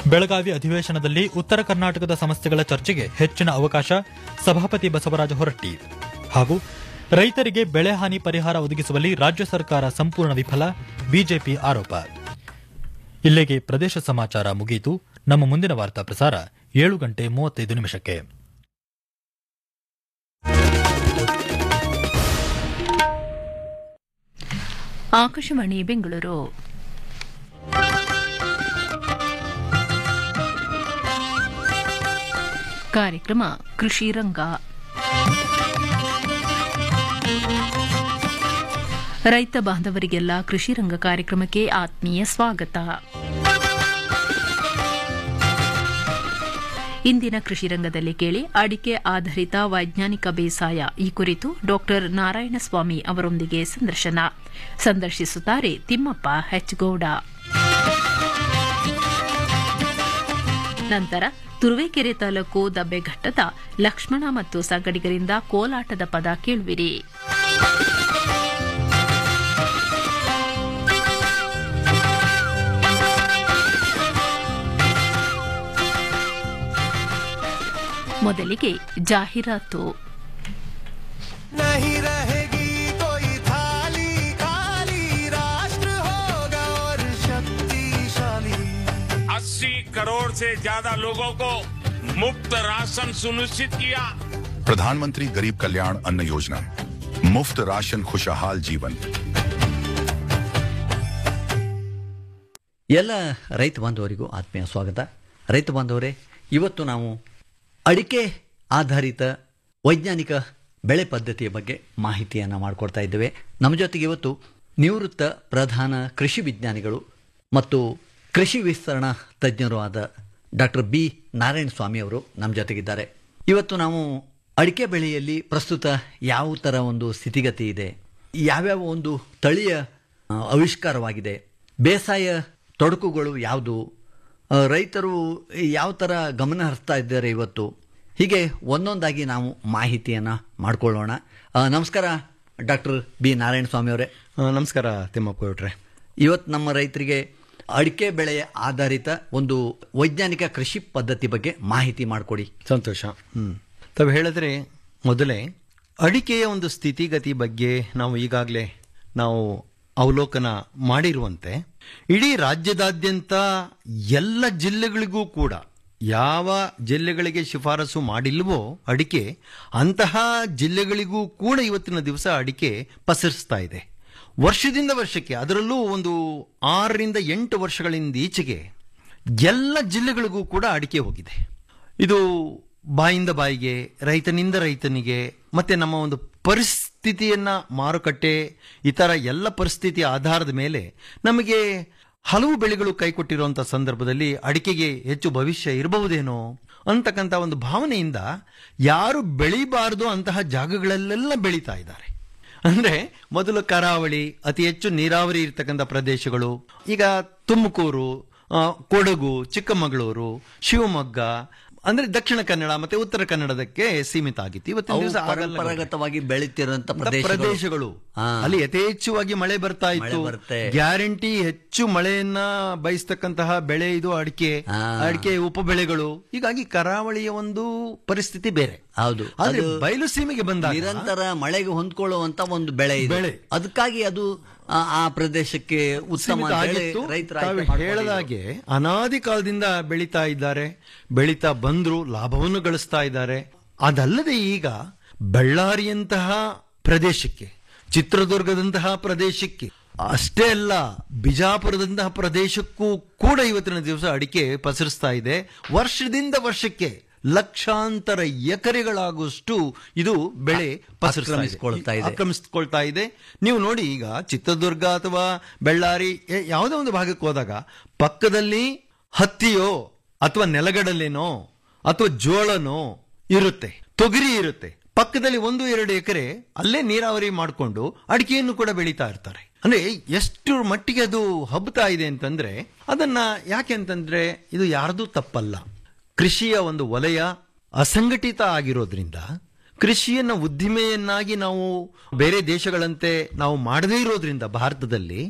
ಬೆಳಗಾವಿ ಅಧಿವೇಶನದಲ್ಲಿ ಉತ್ತರ ಕರ್ನಾಟಕದ ಸಮಸ್ಯೆಗಳ ಚರ್ಚೆಗೆ ಹೆಚ್ಚಿನ ಅವಕಾಶ ಸಭಾಪತಿ ಬಸವರಾಜ ಹೊರಟ್ಟಿ ಹಾಗೂ ರೈತರಿಗೆ ಬೆಳೆ ಹಾನಿ ಪರಿಹಾರ ಒದಗಿಸುವಲ್ಲಿ ರಾಜ್ಯ ಸರ್ಕಾರ ಸಂಪೂರ್ಣ ವಿಫಲ ಬಿಜೆಪಿ ಆರೋಪ ಇಲ್ಲಿಗೆ ಪ್ರದೇಶ ಸಮಾಚಾರ ಮುಗಿಯಿತು ನಮ್ಮ ಮುಂದಿನ ವಾರ್ತಾ ಪ್ರಸಾರ ಏಳು ಗಂಟೆ ಮೂವತ್ತೈದು ನಿಮಿಷಕ್ಕೆ ಆಕಾಶವಾಣಿ ಬೆಂಗಳೂರು ಕಾರ್ಯಕ್ರಮ ಕೃಷಿ ರಂಗ ರೈತ ಬಾಂಧವರಿಗೆಲ್ಲ ಕೃಷಿ ರಂಗ ಕಾರ್ಯಕ್ರಮಕ್ಕೆ ಆತ್ಮೀಯ ಸ್ವಾಗತ ಇಂದಿನ ಕೃಷಿ ರಂಗದಲ್ಲಿ ಕೇಳಿ ಅಡಿಕೆ ಆಧಾರಿತ ವೈಜ್ಞಾನಿಕ ಬೇಸಾಯ ಈ ಕುರಿತು ಡಾಕ್ಟರ್ ನಾರಾಯಣಸ್ವಾಮಿ ಅವರೊಂದಿಗೆ ಸಂದರ್ಶನ ಸಂದರ್ಶಿಸುತ್ತಾರೆ ತಿಮ್ಮಪ್ಪ ಹೆಚ್ಗೌಡ ನಂತರ ತುರುವೇಕೆರೆ ತಾಲೂಕು ದಬ್ಬೆಘಟ್ಟದ ಲಕ್ಷ್ಮಣ ಮತ್ತು ಸಂಗಡಿಗರಿಂದ ಕೋಲಾಟದ ಪದ ಕೇಳುವಿರಿ ಮೊದಲಿಗೆ ಜಾಹೀರಾತು नहीं रहेगी कोई थाली खाली राष्ट्र होगा और शक्तिशाली अस्सी करोड़ से ज्यादा लोगों को मुफ्त राशन सुनिश्चित किया प्रधानमंत्री गरीब कल्याण अन्न योजना मुफ्त राशन खुशहाल जीवन ಎಲ್ಲ ರೈತ ಬಾಂಧವರಿಗೂ ಆತ್ಮೀಯ ಸ್ವಾಗತ ರೈತ ಬಾಂಧವರೇ ಇವತ್ತು ನಾವು ಅಡಿಕೆ ಆಧಾರಿತ ವೈಜ್ಞಾನಿಕ ಬೆಳೆ ಪದ್ಧತಿಯ ಬಗ್ಗೆ ಮಾಹಿತಿಯನ್ನು ಮಾಡಿಕೊಡ್ತಾ ಇದ್ದೇವೆ ನಮ್ಮ ಜೊತೆಗೆ ಇವತ್ತು ನಿವೃತ್ತ ಪ್ರಧಾನ ಕೃಷಿ ವಿಜ್ಞಾನಿಗಳು ಮತ್ತು ಕೃಷಿ ವಿಸ್ತರಣಾ ತಜ್ಞರು ಆದ ಡಾಕ್ಟರ್ ಬಿ ನಾರಾಯಣ ಸ್ವಾಮಿ ಅವರು ನಮ್ಮ ಜೊತೆಗಿದ್ದಾರೆ ಇವತ್ತು ನಾವು ಅಡಿಕೆ ಬೆಳೆಯಲ್ಲಿ ಪ್ರಸ್ತುತ ಯಾವ ಥರ ಒಂದು ಸ್ಥಿತಿಗತಿ ಇದೆ ಯಾವ್ಯಾವ ಒಂದು ತಳಿಯ ಆ, ಆವಿಷ್ಕಾರವಾಗಿದೆ ಬೇಸಾಯ ತೊಡಕುಗಳು ಯಾವುದು ಆ, ರೈತರು ಯಾವ ಥರ ಗಮನ ಹರಿಸ್ತಾ ಇದ್ದಾರೆ ಇವತ್ತು ಹೀಗೆ ಒಂದೊಂದಾಗಿ ನಾವು ಮಾಹಿತಿಯನ್ನು ಮಾಡಿಕೊಳ್ಳೋಣ ಆ, ನಮಸ್ಕಾರ ಡಾಕ್ಟರ್ ಬಿ ನಾರಾಯಣ ಸ್ವಾಮಿ ಅವರೇ ಆ, ನಮಸ್ಕಾರ ತಿಮ್ಮಪ್ಪ ಗೌಡ್ರೆ ಇವತ್ತು ನಮ್ಮ ರೈತರಿಗೆ ಅಡಿಕೆ ಬೆಳೆಯ ಆಧಾರಿತ ಒಂದು ವೈಜ್ಞಾನಿಕ ಕೃಷಿ ಪದ್ಧತಿ ಬಗ್ಗೆ ಮಾಹಿತಿ ಮಾಡಿಕೊಡಿ ಸಂತೋಷ ಹ್ಮ್ ತಾವು ಹೇಳಿದ್ರೆ ಮೊದಲೇ ಅಡಿಕೆಯ ಒಂದು ಸ್ಥಿತಿಗತಿ ಬಗ್ಗೆ ನಾವು ಈಗಾಗಲೇ ನಾವು ಅವಲೋಕನ ಮಾಡಿರುವಂತೆ ಇಡೀ ರಾಜ್ಯದಾದ್ಯಂತ ಎಲ್ಲ ಜಿಲ್ಲೆಗಳಿಗೂ ಕೂಡ ಯಾವ ಜಿಲ್ಲೆಗಳಿಗೆ ಶಿಫಾರಸು ಮಾಡಿಲ್ವೋ ಅಡಿಕೆ ಅಂತಹ ಜಿಲ್ಲೆಗಳಿಗೂ ಕೂಡ ಇವತ್ತಿನ ದಿವಸ ಅಡಿಕೆ ಪಸರಿಸ್ತಾ ಇದೆ ವರ್ಷದಿಂದ ವರ್ಷಕ್ಕೆ ಅದರಲ್ಲೂ ಒಂದು ಆರರಿಂದ ಎಂಟು ವರ್ಷಗಳಿಂದ ಈಚೆಗೆ ಎಲ್ಲ ಜಿಲ್ಲೆಗಳಿಗೂ ಕೂಡ ಅಡಿಕೆ ಹೋಗಿದೆ ಇದು ಬಾಯಿಂದ ಬಾಯಿಗೆ ರೈತನಿಂದ ರೈತನಿಗೆ ಮತ್ತೆ ನಮ್ಮ ಒಂದು ಪರಿಸ್ಥಿತಿಯನ್ನ ಮಾರುಕಟ್ಟೆ ಇತರ ಎಲ್ಲ ಪರಿಸ್ಥಿತಿಯ ಆಧಾರದ ಮೇಲೆ ನಮಗೆ ಹಲವು ಬೆಳೆಗಳು ಕೈಕೊಟ್ಟಿರುವಂತಹ ಸಂದರ್ಭದಲ್ಲಿ ಅಡಿಕೆಗೆ ಹೆಚ್ಚು ಭವಿಷ್ಯ ಇರಬಹುದೇನೋ ಅಂತಕ್ಕಂಥ ಒಂದು ಭಾವನೆಯಿಂದ ಯಾರು ಬೆಳಿಬಾರದು ಅಂತಹ ಜಾಗಗಳಲ್ಲೆಲ್ಲ ಬೆಳೀತಾ ಇದ್ದಾರೆ ಅಂದ್ರೆ ಮೊದಲು ಕರಾವಳಿ ಅತಿ ಹೆಚ್ಚು ನೀರಾವರಿ ಇರ್ತಕ್ಕಂಥ ಪ್ರದೇಶಗಳು ಈಗ ತುಮಕೂರು ಆ, ಕೊಡಗು ಚಿಕ್ಕಮಗಳೂರು ಶಿವಮೊಗ್ಗ ಅಂದ್ರೆ ದಕ್ಷಿಣ ಕನ್ನಡ ಮತ್ತೆ ಉತ್ತರ ಕನ್ನಡದಕ್ಕೆ ಸೀಮಿತ ಆಗಿತ್ತು ಇವತ್ತಿನ ಅವು ದಿವಸ ಆಗಲ್ಲ ಗೌಡ್ರೆ. ಪರಂಪರಾಗತವಾಗಿ ಬೆಳೀತಿರುವಂತ ಅಂತ ಪ್ರದೇಶಗಳು ಪ್ರದೇಶಗಳು ಹಾ. ಅಲ್ಲಿ ಯಥೇಚ್ಛವಾಗಿ ಮಳೆ ಬರ್ತಾ ಇತ್ತು ಮಳೆ ಬರುತ್ತೆ. ಗ್ಯಾರಂಟಿ ಹೆಚ್ಚು ಮಳೆಯನ್ನ ಬಯಸ್ತಕ್ಕಂತಹ ಬೆಳೆ ಇದು ಅಡಿಕೆ ಹಾ. ಅಡಿಕೆ ಉಪ ಬೆಳೆಗಳು ಹೀಗಾಗಿ ಕರಾವಳಿಯ ಒಂದು ಪರಿಸ್ಥಿತಿ ಬೇರೆ ಹೌದು ಆದ್ರೆ ಅದು ಬಯಲು ಸೀಮೆಗೆ ಬಂದಾಗ ನಿರಂತರ ಮಳೆಗೆ ಹೊಂದ್ಕೊಳ್ಳುವಂತ ಒಂದು ಬೆಳೆ ಇದು ಬೆಳೆ. ಅದಕ್ಕಾಗಿ ಅದು ಆ- ಆ ಪ್ರದೇಶಕ್ಕೆ ಉತ್ತಮ ಸೀಮಿತ ಬೆಳೆ ಆಗಿತ್ತು ರೈತರ ತಾವು ಆಯ್ಕೆ ಮಾಡ್ಕೊಂಡಿದ್ರು. ಹೇಳದಾಗೆ ಅನಾದಿ ಕಾಲದಿಂದ ಬೆಳೀತಾ ಇದ್ದಾರೆ ಬೆಳೀತಾ ಬಂದ್ರು ಲಾಭವನ್ನು ಗಳಿಸ್ತಾ ಇದ್ದಾರೆ ಅದಲ್ಲದೆ ಈಗ ಬಳ್ಳಾರಿಯಂತಹ ಪ್ರದೇಶಕ್ಕೆ ಚಿತ್ರದುರ್ಗದಂತಹ ಪ್ರದೇಶಕ್ಕೆ ಅಷ್ಟೇ ಅಲ್ಲ ಬಿಜಾಪುರದಂತಹ ಪ್ರದೇಶಕ್ಕೂ ಕೂಡ ಇವತ್ತಿನ ದಿವಸ ಅಡಿಕೆ ಪಸರಿಸ್ತಾ ಇದೆ ವರ್ಷದಿಂದ ವರ್ಷಕ್ಕೆ ಲಕ್ಷಾಂತರ ಎಕರೆಗಳಾಗುವಷ್ಟು ಇದು ಬೆಳೆ ಪಸರಿಸ್ತಾ ಇದೆ. ಆಕ್ರಮಿಸ್ಕೊಳ್ತಾ ಇದೆ. ಆಕ್ರಮಿಸ್ಕೊಳ್ತಾ ಇದೆ ನೀವು ನೋಡಿ ಈಗ ಚಿತ್ರದುರ್ಗ ಅಥವಾ ಬಳ್ಳಾರಿ ಎ- ಯಾವುದೇ ಒಂದು ಭಾಗಕ್ಕೆ ಹೋದಾಗ ಪಕ್ಕದಲ್ಲಿ ಹತ್ತಿಯೋ ಅಥವಾ ನೆಲಗಡಲೆನೋ ಅಥವಾ ಜೋಳನೋ ಇರುತ್ತೆ ತೊಗರಿ ಇರುತ್ತೆ ಪಕ್ಕದಲ್ಲಿ ಒಂದು ಎರಡು ಎಕರೆ ಅಲ್ಲೇ ನೀರಾವರಿ ಮಾಡಿಕೊಂಡು ಅಡಿಕೆಯನ್ನು ಕೂಡ ಬೆಳೀತಾ ಇರ್ತಾರೆ ಅಂದ್ರೆ ಎಷ್ಟು ಮಟ್ಟಿಗೆ ಅದು ಹಬ್ಬತಾ ಇದೆ ಅಂತಂದ್ರೆ ಅದನ್ನ ಯಾಕೆ ಅಂತಂದ್ರೆ ಇದು ಯಾರ್ದೂ ತಪ್ಪಲ್ಲ ಕೃಷಿಯ ಒಂದು ವಲಯ ಅಸಂಘಟಿತ ಆಗಿರೋದ್ರಿಂದ ಕೃಷಿಯನ್ನ ಉದ್ದಿಮೆಯನ್ನಾಗಿ ನಾವು ಬೇರೆ ದೇಶಗಳಂತೆ ನಾವು ಮಾಡದೇ ಇರೋದ್ರಿಂದ ಭಾರತದಲ್ಲಿ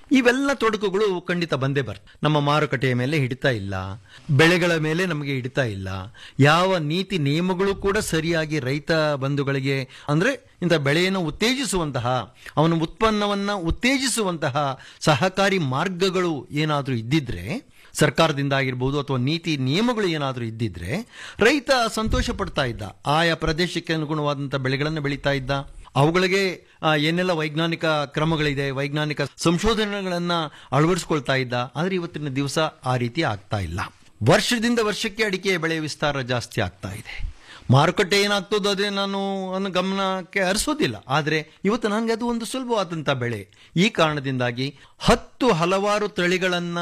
ಇವೆಲ್ಲ ತೊಡಕುಗಳು ಖಂಡಿತ ಬಂದೇ ಬರ್ತವೆ ನಮ್ಮ ಮಾರುಕಟ್ಟೆಯ ಮೇಲೆ ಹಿಡಿತಾ ಇಲ್ಲ ಬೆಳೆಗಳ ಮೇಲೆ ನಮಗೆ ಹಿಡಿತಾ ಇಲ್ಲ ಯಾವ ನೀತಿ ನಿಯಮಗಳು ಕೂಡ ಸರಿಯಾಗಿ ರೈತ ಬಂಧುಗಳಿಗೆ ಅಂದ್ರೆ ಇಂಥ ಬೆಳೆಯನ್ನು ಉತ್ತೇಜಿಸುವಂತಹ ಅವನ ಉತ್ಪನ್ನವನ್ನ ಉತ್ತೇಜಿಸುವಂತಹ ಸಹಕಾರಿ ಮಾರ್ಗಗಳು ಏನಾದರೂ ಇದ್ದಿದ್ರೆ ಸರ್ಕಾರದಿಂದ ಆಗಿರ್ಬೋದು ಅಥವಾ ನೀತಿ ನಿಯಮಗಳು ಏನಾದರೂ ಇದ್ದಿದ್ರೆ ರೈತ ಸಂತೋಷ ಪಡ್ತಾ ಇದ್ದ ಆಯಾ ಪ್ರದೇಶಕ್ಕೆ ಅನುಗುಣವಾದಂಥ ಬೆಳೆಗಳನ್ನು ಬೆಳೀತಾ ಇದ್ದ ಅವುಗಳಿಗೆ ಆ, ಏನೆಲ್ಲ ವೈಜ್ಞಾನಿಕ ಕ್ರಮಗಳಿದೆ ವೈಜ್ಞಾನಿಕ ಸಂಶೋಧನೆಗಳನ್ನ ಅಳವಡಿಸ್ಕೊಳ್ತಾ ಇದ್ದ ಆದ್ರೆ ಇವತ್ತಿನ ದಿವಸ ಆ ರೀತಿ ಆಗ್ತಾ ಇಲ್ಲ ವರ್ಷದಿಂದ ವರ್ಷಕ್ಕೆ ಅಡಿಕೆಯ ಬೆಳೆ ವಿಸ್ತಾರ ಜಾಸ್ತಿ ಆಗ್ತಾ ಇದೆ ಮಾರುಕಟ್ಟೆ ಏನಾಗ್ತದೋ ಅದೇ ನಾನು ನನ್ನ ಗಮನಕ್ಕೆ ಹರಿಸೋದಿಲ್ಲ ಆದರೆ ಇವತ್ತು ನನಗೆ ಅದು ಒಂದು ಸುಲಭವಾದಂಥ ಬೆಳೆ ಈ ಕಾರಣದಿಂದಾಗಿ ಹತ್ತು ಹಲವಾರು ತಳಿಗಳನ್ನ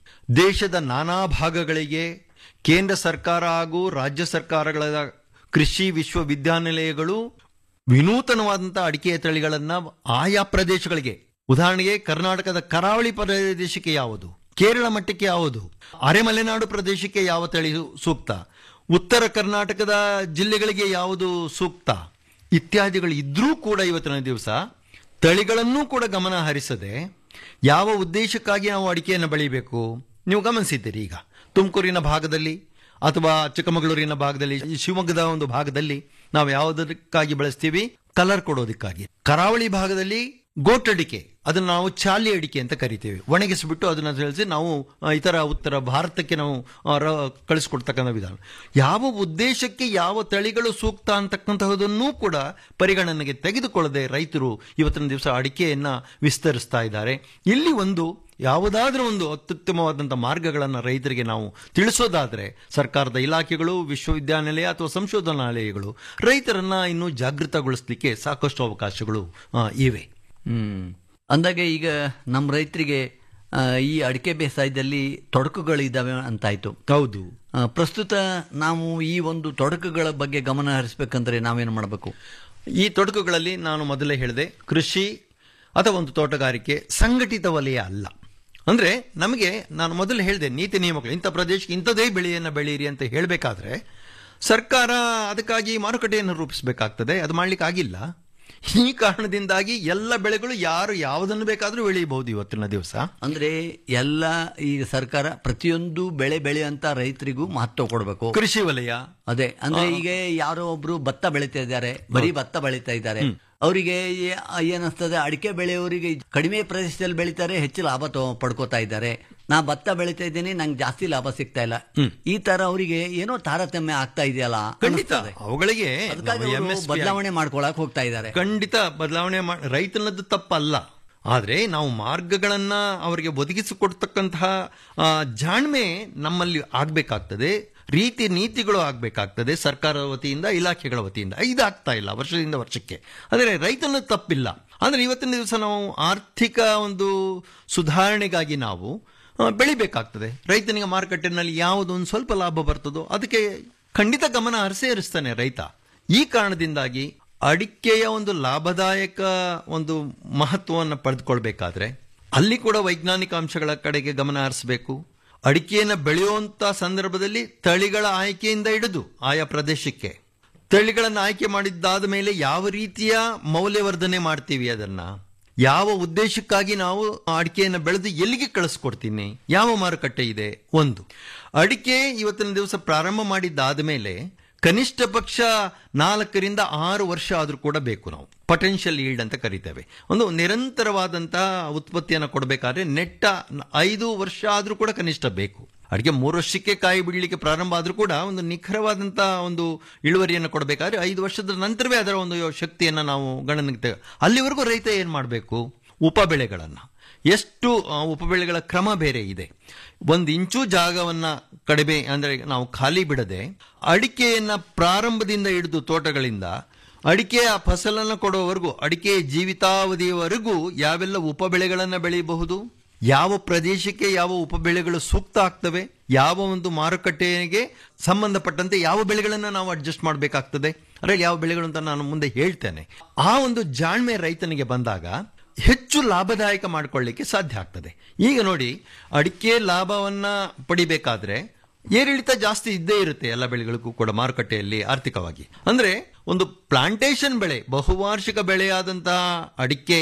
ದೇಶದ ನಾನಾ ಭಾಗಗಳಿಗೆ ಕೇಂದ್ರ ಸರ್ಕಾರ ಹಾಗೂ ರಾಜ್ಯ ಸರ್ಕಾರಗಳ ಕೃಷಿ ವಿಶ್ವವಿದ್ಯಾನಿಲಯಗಳು ವಿನೂತನವಾದಂಥ ಅಡಿಕೆಯ ತಳಿಗಳನ್ನ ಆಯಾ ಪ್ರದೇಶಗಳಿಗೆ ಉದಾಹರಣೆಗೆ ಕರ್ನಾಟಕದ ಕರಾವಳಿ ಪ್ರದೇಶಕ್ಕೆ ಯಾವುದು ಕೇರಳ ಮಟ್ಟಕ್ಕೆ ಯಾವುದು ಅರೆಮಲೆನಾಡು ಪ್ರದೇಶಕ್ಕೆ ಯಾವ ತಳಿ ಸೂಕ್ತ ಉತ್ತರ ಕರ್ನಾಟಕದ ಜಿಲ್ಲೆಗಳಿಗೆ ಯಾವುದು ಸೂಕ್ತ ಇತ್ಯಾದಿಗಳು ಇದ್ರೂ ಕೂಡ ಇವತ್ತಿನ ದಿವಸ ತಳಿಗಳನ್ನೂ ಕೂಡ ಗಮನ ಹರಿಸದೆ ಯಾವ ಉದ್ದೇಶಕ್ಕಾಗಿ ನಾವು ಅಡಿಕೆಯನ್ನು ಬೆಳಿಬೇಕು ನೀವು ಗಮನಿಸಿದ್ದೀರಿ ಈಗ ತುಮಕೂರಿನ ಭಾಗದಲ್ಲಿ ಅಥವಾ ಚಿಕ್ಕಮಗಳೂರಿನ ಭಾಗದಲ್ಲಿ ಈ ಶಿವಮೊಗ್ಗದ ಒಂದು ಭಾಗದಲ್ಲಿ ನಾವು ಯಾವುದಕ್ಕಾಗಿ ಬಳಸ್ತೀವಿ ಕಲರ್ ಕೊಡೋದಕ್ಕಾಗಿ ಕರಾವಳಿ ಭಾಗದಲ್ಲಿ ಗೋಟಡಿಕೆ ಅದನ್ನು ನಾವು ಚಾಲಿ ಅಡಿಕೆ ಅಂತ ಕರಿತೇವೆ ಒಣಗಿಸಿಬಿಟ್ಟು ಅದನ್ನು ತಿಳಿಸಿ ನಾವು ಆ, ಇತರ ಉತ್ತರ ಭಾರತಕ್ಕೆ ನಾವು ಆ, ರ- ಕಳಿಸ್ಕೊಡ್ತಕ್ಕಂಥ ವಿಧಾನ ಯಾವ ಉದ್ದೇಶಕ್ಕೆ ಯಾವ ತಳಿಗಳು ಸೂಕ್ತ ಅಂತಕ್ಕಂತಹದನ್ನೂ ಕೂಡ ಪರಿಗಣನೆಗೆ ತೆಗೆದುಕೊಳ್ಳದೆ ರೈತರು ಇವತ್ತಿನ ದಿವಸ ಅಡಿಕೆಯನ್ನ ವಿಸ್ತರಿಸ್ತಾ ಇದ್ದಾರೆ ಇಲ್ಲಿ ಒಂದು ಯಾವುದಾದ್ರೂ ಒಂದು ಅತ್ಯುತ್ತಮವಾದಂಥ ಮಾರ್ಗಗಳನ್ನು ರೈತರಿಗೆ ನಾವು ತಿಳಿಸೋದಾದ್ರೆ ಸರ್ಕಾರದ ಇಲಾಖೆಗಳು ವಿಶ್ವವಿದ್ಯಾನಿಲಯ ಅಥವಾ ಸಂಶೋಧನಾಲಯಗಳು ರೈತರನ್ನ ಇನ್ನೂ ಜಾಗೃತಗೊಳಿಸಲಿಕ್ಕೆ ಸಾಕಷ್ಟು ಅವಕಾಶಗಳು ಆ, ಇವೆ ಹ್ಮ್ ಅಂದಾಗೆ ಈಗ ನಮ್ಮ ರೈತರಿಗೆ ಆ, ಈ ಅಡಿಕೆ ಬೇಸಾಯದಲ್ಲಿ ತೊಡಕುಗಳಿದ್ದಾವೆ ಅಂತಾಯ್ತು ಹೌದು ಆ, ಪ್ರಸ್ತುತ ನಾವು ಈ ಒಂದು ತೊಡಕುಗಳ ಬಗ್ಗೆ ಗಮನ ಹರಿಸ್ಬೇಕಂದ್ರೆ ನಾವೇನು ಮಾಡಬೇಕು ಈ ತೊಡಕುಗಳಲ್ಲಿ ನಾನು ಮೊದಲೇ ಹೇಳಿದೆ ಕೃಷಿ ಅಥವಾ ಒಂದು ತೋಟಗಾರಿಕೆ ಸಂಘಟಿತ ವಲಯ ಅಲ್ಲ ಅಂದ್ರೆ ನಮಗೆ ನಾನು ಮೊದಲು ಹೇಳಿದೆ ನೀತಿ ನಿಯಮಗಳು ಇಂಥ ಪ್ರದೇಶಕ್ಕೆ ಇಂಥದೇ ಬೆಳೆಯನ್ನು ಬೆಳೀರಿ ಅಂತ ಹೇಳಬೇಕಾದ್ರೆ ಸರ್ಕಾರ ಅದಕ್ಕಾಗಿ ಮಾರುಕಟ್ಟೆಯನ್ನು ರೂಪಿಸಬೇಕಾಗ್ತದೆ ಅದು ಮಾಡ್ಲಿಕ್ಕೆ ಆಗಿಲ್ಲ ಈ ಕಾರಣದಿಂದಾಗಿ ಎಲ್ಲ ಬೆಳೆಗಳು ಯಾರು ಯಾವುದನ್ನು ಬೇಕಾದರೂ ಬೆಳೆಯಬಹುದು ಇವತ್ತಿನ ದಿವಸ ಅಂದ್ರೆ ಎಲ್ಲ ಈಗ ಸರ್ಕಾರ ಪ್ರತಿಯೊಂದು ಬೆಳೆ ಬೆಳೆಯಂತ ರೈತರಿಗೂ ಮಹತ್ವ ಕೊಡಬೇಕು ಕೃಷಿ ವಲಯ ಅದೇ ಅಂದ್ರೆ ಈಗ ಯಾರೋ ಒಬ್ರು ಭತ್ತ ಬೆಳೀತಾ ಇದ್ದಾರೆ ಬರೀ ಭತ್ತ ಬೆಳೀತಾ ಇದ್ದಾರೆ ಅವರಿಗೆ ಏನಸ್ತದೆ ಅಡಿಕೆ ಬೆಳೆಯವರಿಗೆ ಕಡಿಮೆ ಪ್ರದೇಶದಲ್ಲಿ ಬೆಳೀತಾರೆ ಹೆಚ್ಚು ಲಾಭ ತಗೊ- ಪಡ್ಕೋತಾ ಇದ್ದಾರೆ ನಾ ಭತ್ತ ಬೆಳೀತಾ ಇದ್ದೀನಿ ನಂಗೆ ಜಾಸ್ತಿ ಲಾಭ ಸಿಗ್ತಾ ಇಲ್ಲ ಈ ತರ ಅವರಿಗೆ ಏನೋ ತಾರತಮ್ಯ ಆಗ್ತಾ ಇದೆಯಲ್ಲ ಖಂಡಿತ ಅನಿಸ್ತದೆ. ಅವುಗಳಿಗೆ ಅದಕ್ಕಾಗಿ ನಾವು ಅವ್ರು MSP ಬದಲಾವಣೆ ಮಾಡ್ಕೊಳಕ್ ಹೋಗ್ತಾ ಇದ್ದಾರೆ ಖಂಡಿತ ಬದಲಾವಣೆ ಮಾ ರೈತನದ್ದು ತಪ್ಪಲ್ಲ ಆದರೆ ನಾವು ಮಾರ್ಗಗಳನ್ನ ಅವರಿಗೆ ಒದಗಿಸಿಕೊಡ್ತಕ್ಕಂತಹ ಆ, ಜಾಣ್ಮೆ ನಮ್ಮಲ್ಲಿ ಆಗ್ಬೇಕಾಗ್ತದೆ ರೀತಿ ನೀತಿಗಳು ಆಗ್ಬೇಕಾಗ್ತದೆ ಸರ್ಕಾರದ ವತಿಯಿಂದ ಇಲಾಖೆಗಳ ವತಿಯಿಂದ ಇದಾಗ್ತಾ ಇಲ್ಲ ವರ್ಷದಿಂದ ವರ್ಷಕ್ಕೆ ಆದರೆ ರೈತನ ತಪ್ಪಿಲ್ಲ ಆದರೆ ಇವತ್ತಿನ ದಿವಸ ನಾವು ಆರ್ಥಿಕ ಒಂದು ಸುಧಾರಣೆಗಾಗಿ ನಾವು ಆ, ಬೆಳಿಬೇಕಾಗ್ತದೆ ರೈತನಿಗೆ ಮಾರುಕಟ್ಟೆನಲ್ಲಿ ಯಾವುದೊಂದು ಸ್ವಲ್ಪ ಲಾಭ ಬರ್ತದೋ ಅದಕ್ಕೆ ಖಂಡಿತ ಗಮನ ಹರಿಸೇ ಹರಿಸ್ತಾನೆ ರೈತ ಈ ಕಾರಣದಿಂದಾಗಿ ಅಡಿಕೆಯ ಒಂದು ಲಾಭದಾಯಕ ಒಂದು ಮಹತ್ವವನ್ನು ಪಡೆದುಕೊಳ್ಬೇಕಾದ್ರೆ ಅಲ್ಲಿ ಕೂಡ ವೈಜ್ಞಾನಿಕ ಅಂಶಗಳ ಕಡೆಗೆ ಗಮನ ಹರಿಸಬೇಕು ಅಡಿಕೆಯನ್ನು ಬೆಳೆಯುವಂತ ಸಂದರ್ಭದಲ್ಲಿ ತಳಿಗಳ ಆಯ್ಕೆಯಿಂದ ಹಿಡಿದು ಆಯಾ ಪ್ರದೇಶಕ್ಕೆ ತಳಿಗಳನ್ನು ಆಯ್ಕೆ ಮಾಡಿದ್ದಾದ ಮೇಲೆ ಯಾವ ರೀತಿಯ ಮೌಲ್ಯವರ್ಧನೆ ಮಾಡ್ತೀವಿ ಅದನ್ನ ಯಾವ ಉದ್ದೇಶಕ್ಕಾಗಿ ನಾವು ಅಡಿಕೆಯನ್ನು ಬೆಳೆದು ಎಲ್ಲಿಗೆ ಕಳಿಸ್ಕೊಡ್ತೀನಿ ಯಾವ ಮಾರುಕಟ್ಟೆ ಇದೆ ಒಂದು ಅಡಿಕೆ ಇವತ್ತಿನ ದಿವಸ ಪ್ರಾರಂಭ ಮಾಡಿದ್ದಾದ ಮೇಲೆ ಕನಿಷ್ಠ ಪಕ್ಷ ನಾಲ್ಕರಿಂದ ಆರು ವರ್ಷ ಆದರೂ ಕೂಡ ಬೇಕು ನಾವು ಪೊಟೆನ್ಷಿಯಲ್ ಈಲ್ಡ್ ಅಂತ ಕರಿತೇವೆ ಒಂದು ನಿರಂತರವಾದಂತಹ ಉತ್ಪತ್ತಿಯನ್ನು ಕೊಡಬೇಕಾದ್ರೆ ನೆಟ್ಟ ಐದು ವರ್ಷ ಆದರೂ ಕೂಡ ಕನಿಷ್ಠ ಬೇಕು ಅಡಿಕೆ ಮೂರು ವರ್ಷಕ್ಕೆ ಕಾಯಿ ಬಿಡಲಿಕ್ಕೆ ಪ್ರಾರಂಭ ಆದರೂ ಕೂಡ ಒಂದು ನಿಖರವಾದಂತಹ ಒಂದು ಇಳುವರಿಯನ್ನು ಕೊಡಬೇಕಾದ್ರೆ ಐದು ವರ್ಷದ ನಂತರವೇ ಅದರ ಒಂದು ಶಕ್ತಿಯನ್ನು ನಾವು ಗಣನೆಗೆ ತೆಗೆ ಅಲ್ಲಿವರೆಗೂ ರೈತ ಏನು ಮಾಡಬೇಕು ಉಪಬೆಳೆಗಳನ್ನು ಎಷ್ಟು ಆ, ಉಪಬೆಳೆಗಳ ಕ್ರಮ ಬೇರೆ ಇದೆ ಒಂದು ಇಂಚು ಜಾಗವನ್ನ ಕಡಿಮೆ ಅಂದ್ರೆ ನಾವು ಖಾಲಿ ಬಿಡದೆ ಅಡಿಕೆಯನ್ನ ಪ್ರಾರಂಭದಿಂದ ಹಿಡಿದು ತೋಟಗಳಿಂದ ಅಡಿಕೆಯ ಫಸಲನ್ನು ಕೊಡುವವರೆಗೂ ಅಡಿಕೆ ಜೀವಿತಾವಧಿಯವರೆಗೂ ಯಾವೆಲ್ಲ ಉಪಬೆಳೆಗಳನ್ನು ಬೆಳೆಯಬಹುದು ಯಾವ ಪ್ರದೇಶಕ್ಕೆ ಯಾವ ಉಪಬೆಳೆಗಳು ಸೂಕ್ತ ಆಗ್ತವೆ ಯಾವ ಒಂದು ಮಾರುಕಟ್ಟೆಗೆ ಸಂಬಂಧಪಟ್ಟಂತೆ ಯಾವ ಬೆಳೆಗಳನ್ನು ನಾವು ಅಡ್ಜಸ್ಟ್ ಮಾಡಬೇಕಾಗ್ತದೆ ಅದರಲ್ಲಿ ಯಾವ ಬೆಳೆಗಳು ಅಂತ ನಾನು ಮುಂದೆ ಹೇಳ್ತೇನೆ ಆ ಒಂದು ಜಾಣ್ಮೆ ರೈತನಿಗೆ ಬಂದಾಗ ಹೆಚ್ಚು ಲಾಭದಾಯಕ ಮಾಡಿಕೊಳ್ಳಿಕ್ಕೆ ಸಾಧ್ಯ ಆಗ್ತದೆ ಈಗ ನೋಡಿ ಅಡಿಕೆ ಲಾಭವನ್ನ ಪಡಿಬೇಕಾದ್ರೆ ಏರಿಳಿತ ಜಾಸ್ತಿ ಇದ್ದೇ ಇರುತ್ತೆ ಎಲ್ಲ ಬೆಳೆಗಳಿಗೂ ಕೂಡ ಮಾರುಕಟ್ಟೆಯಲ್ಲಿ ಆರ್ಥಿಕವಾಗಿ ಅಂದ್ರೆ ಒಂದು ಪ್ಲಾಂಟೇಶನ್ ಬೆಳೆ ಬಹುವಾರ್ಷಿಕ ಬೆಳೆಯಾದಂತಹ ಅಡಿಕೆ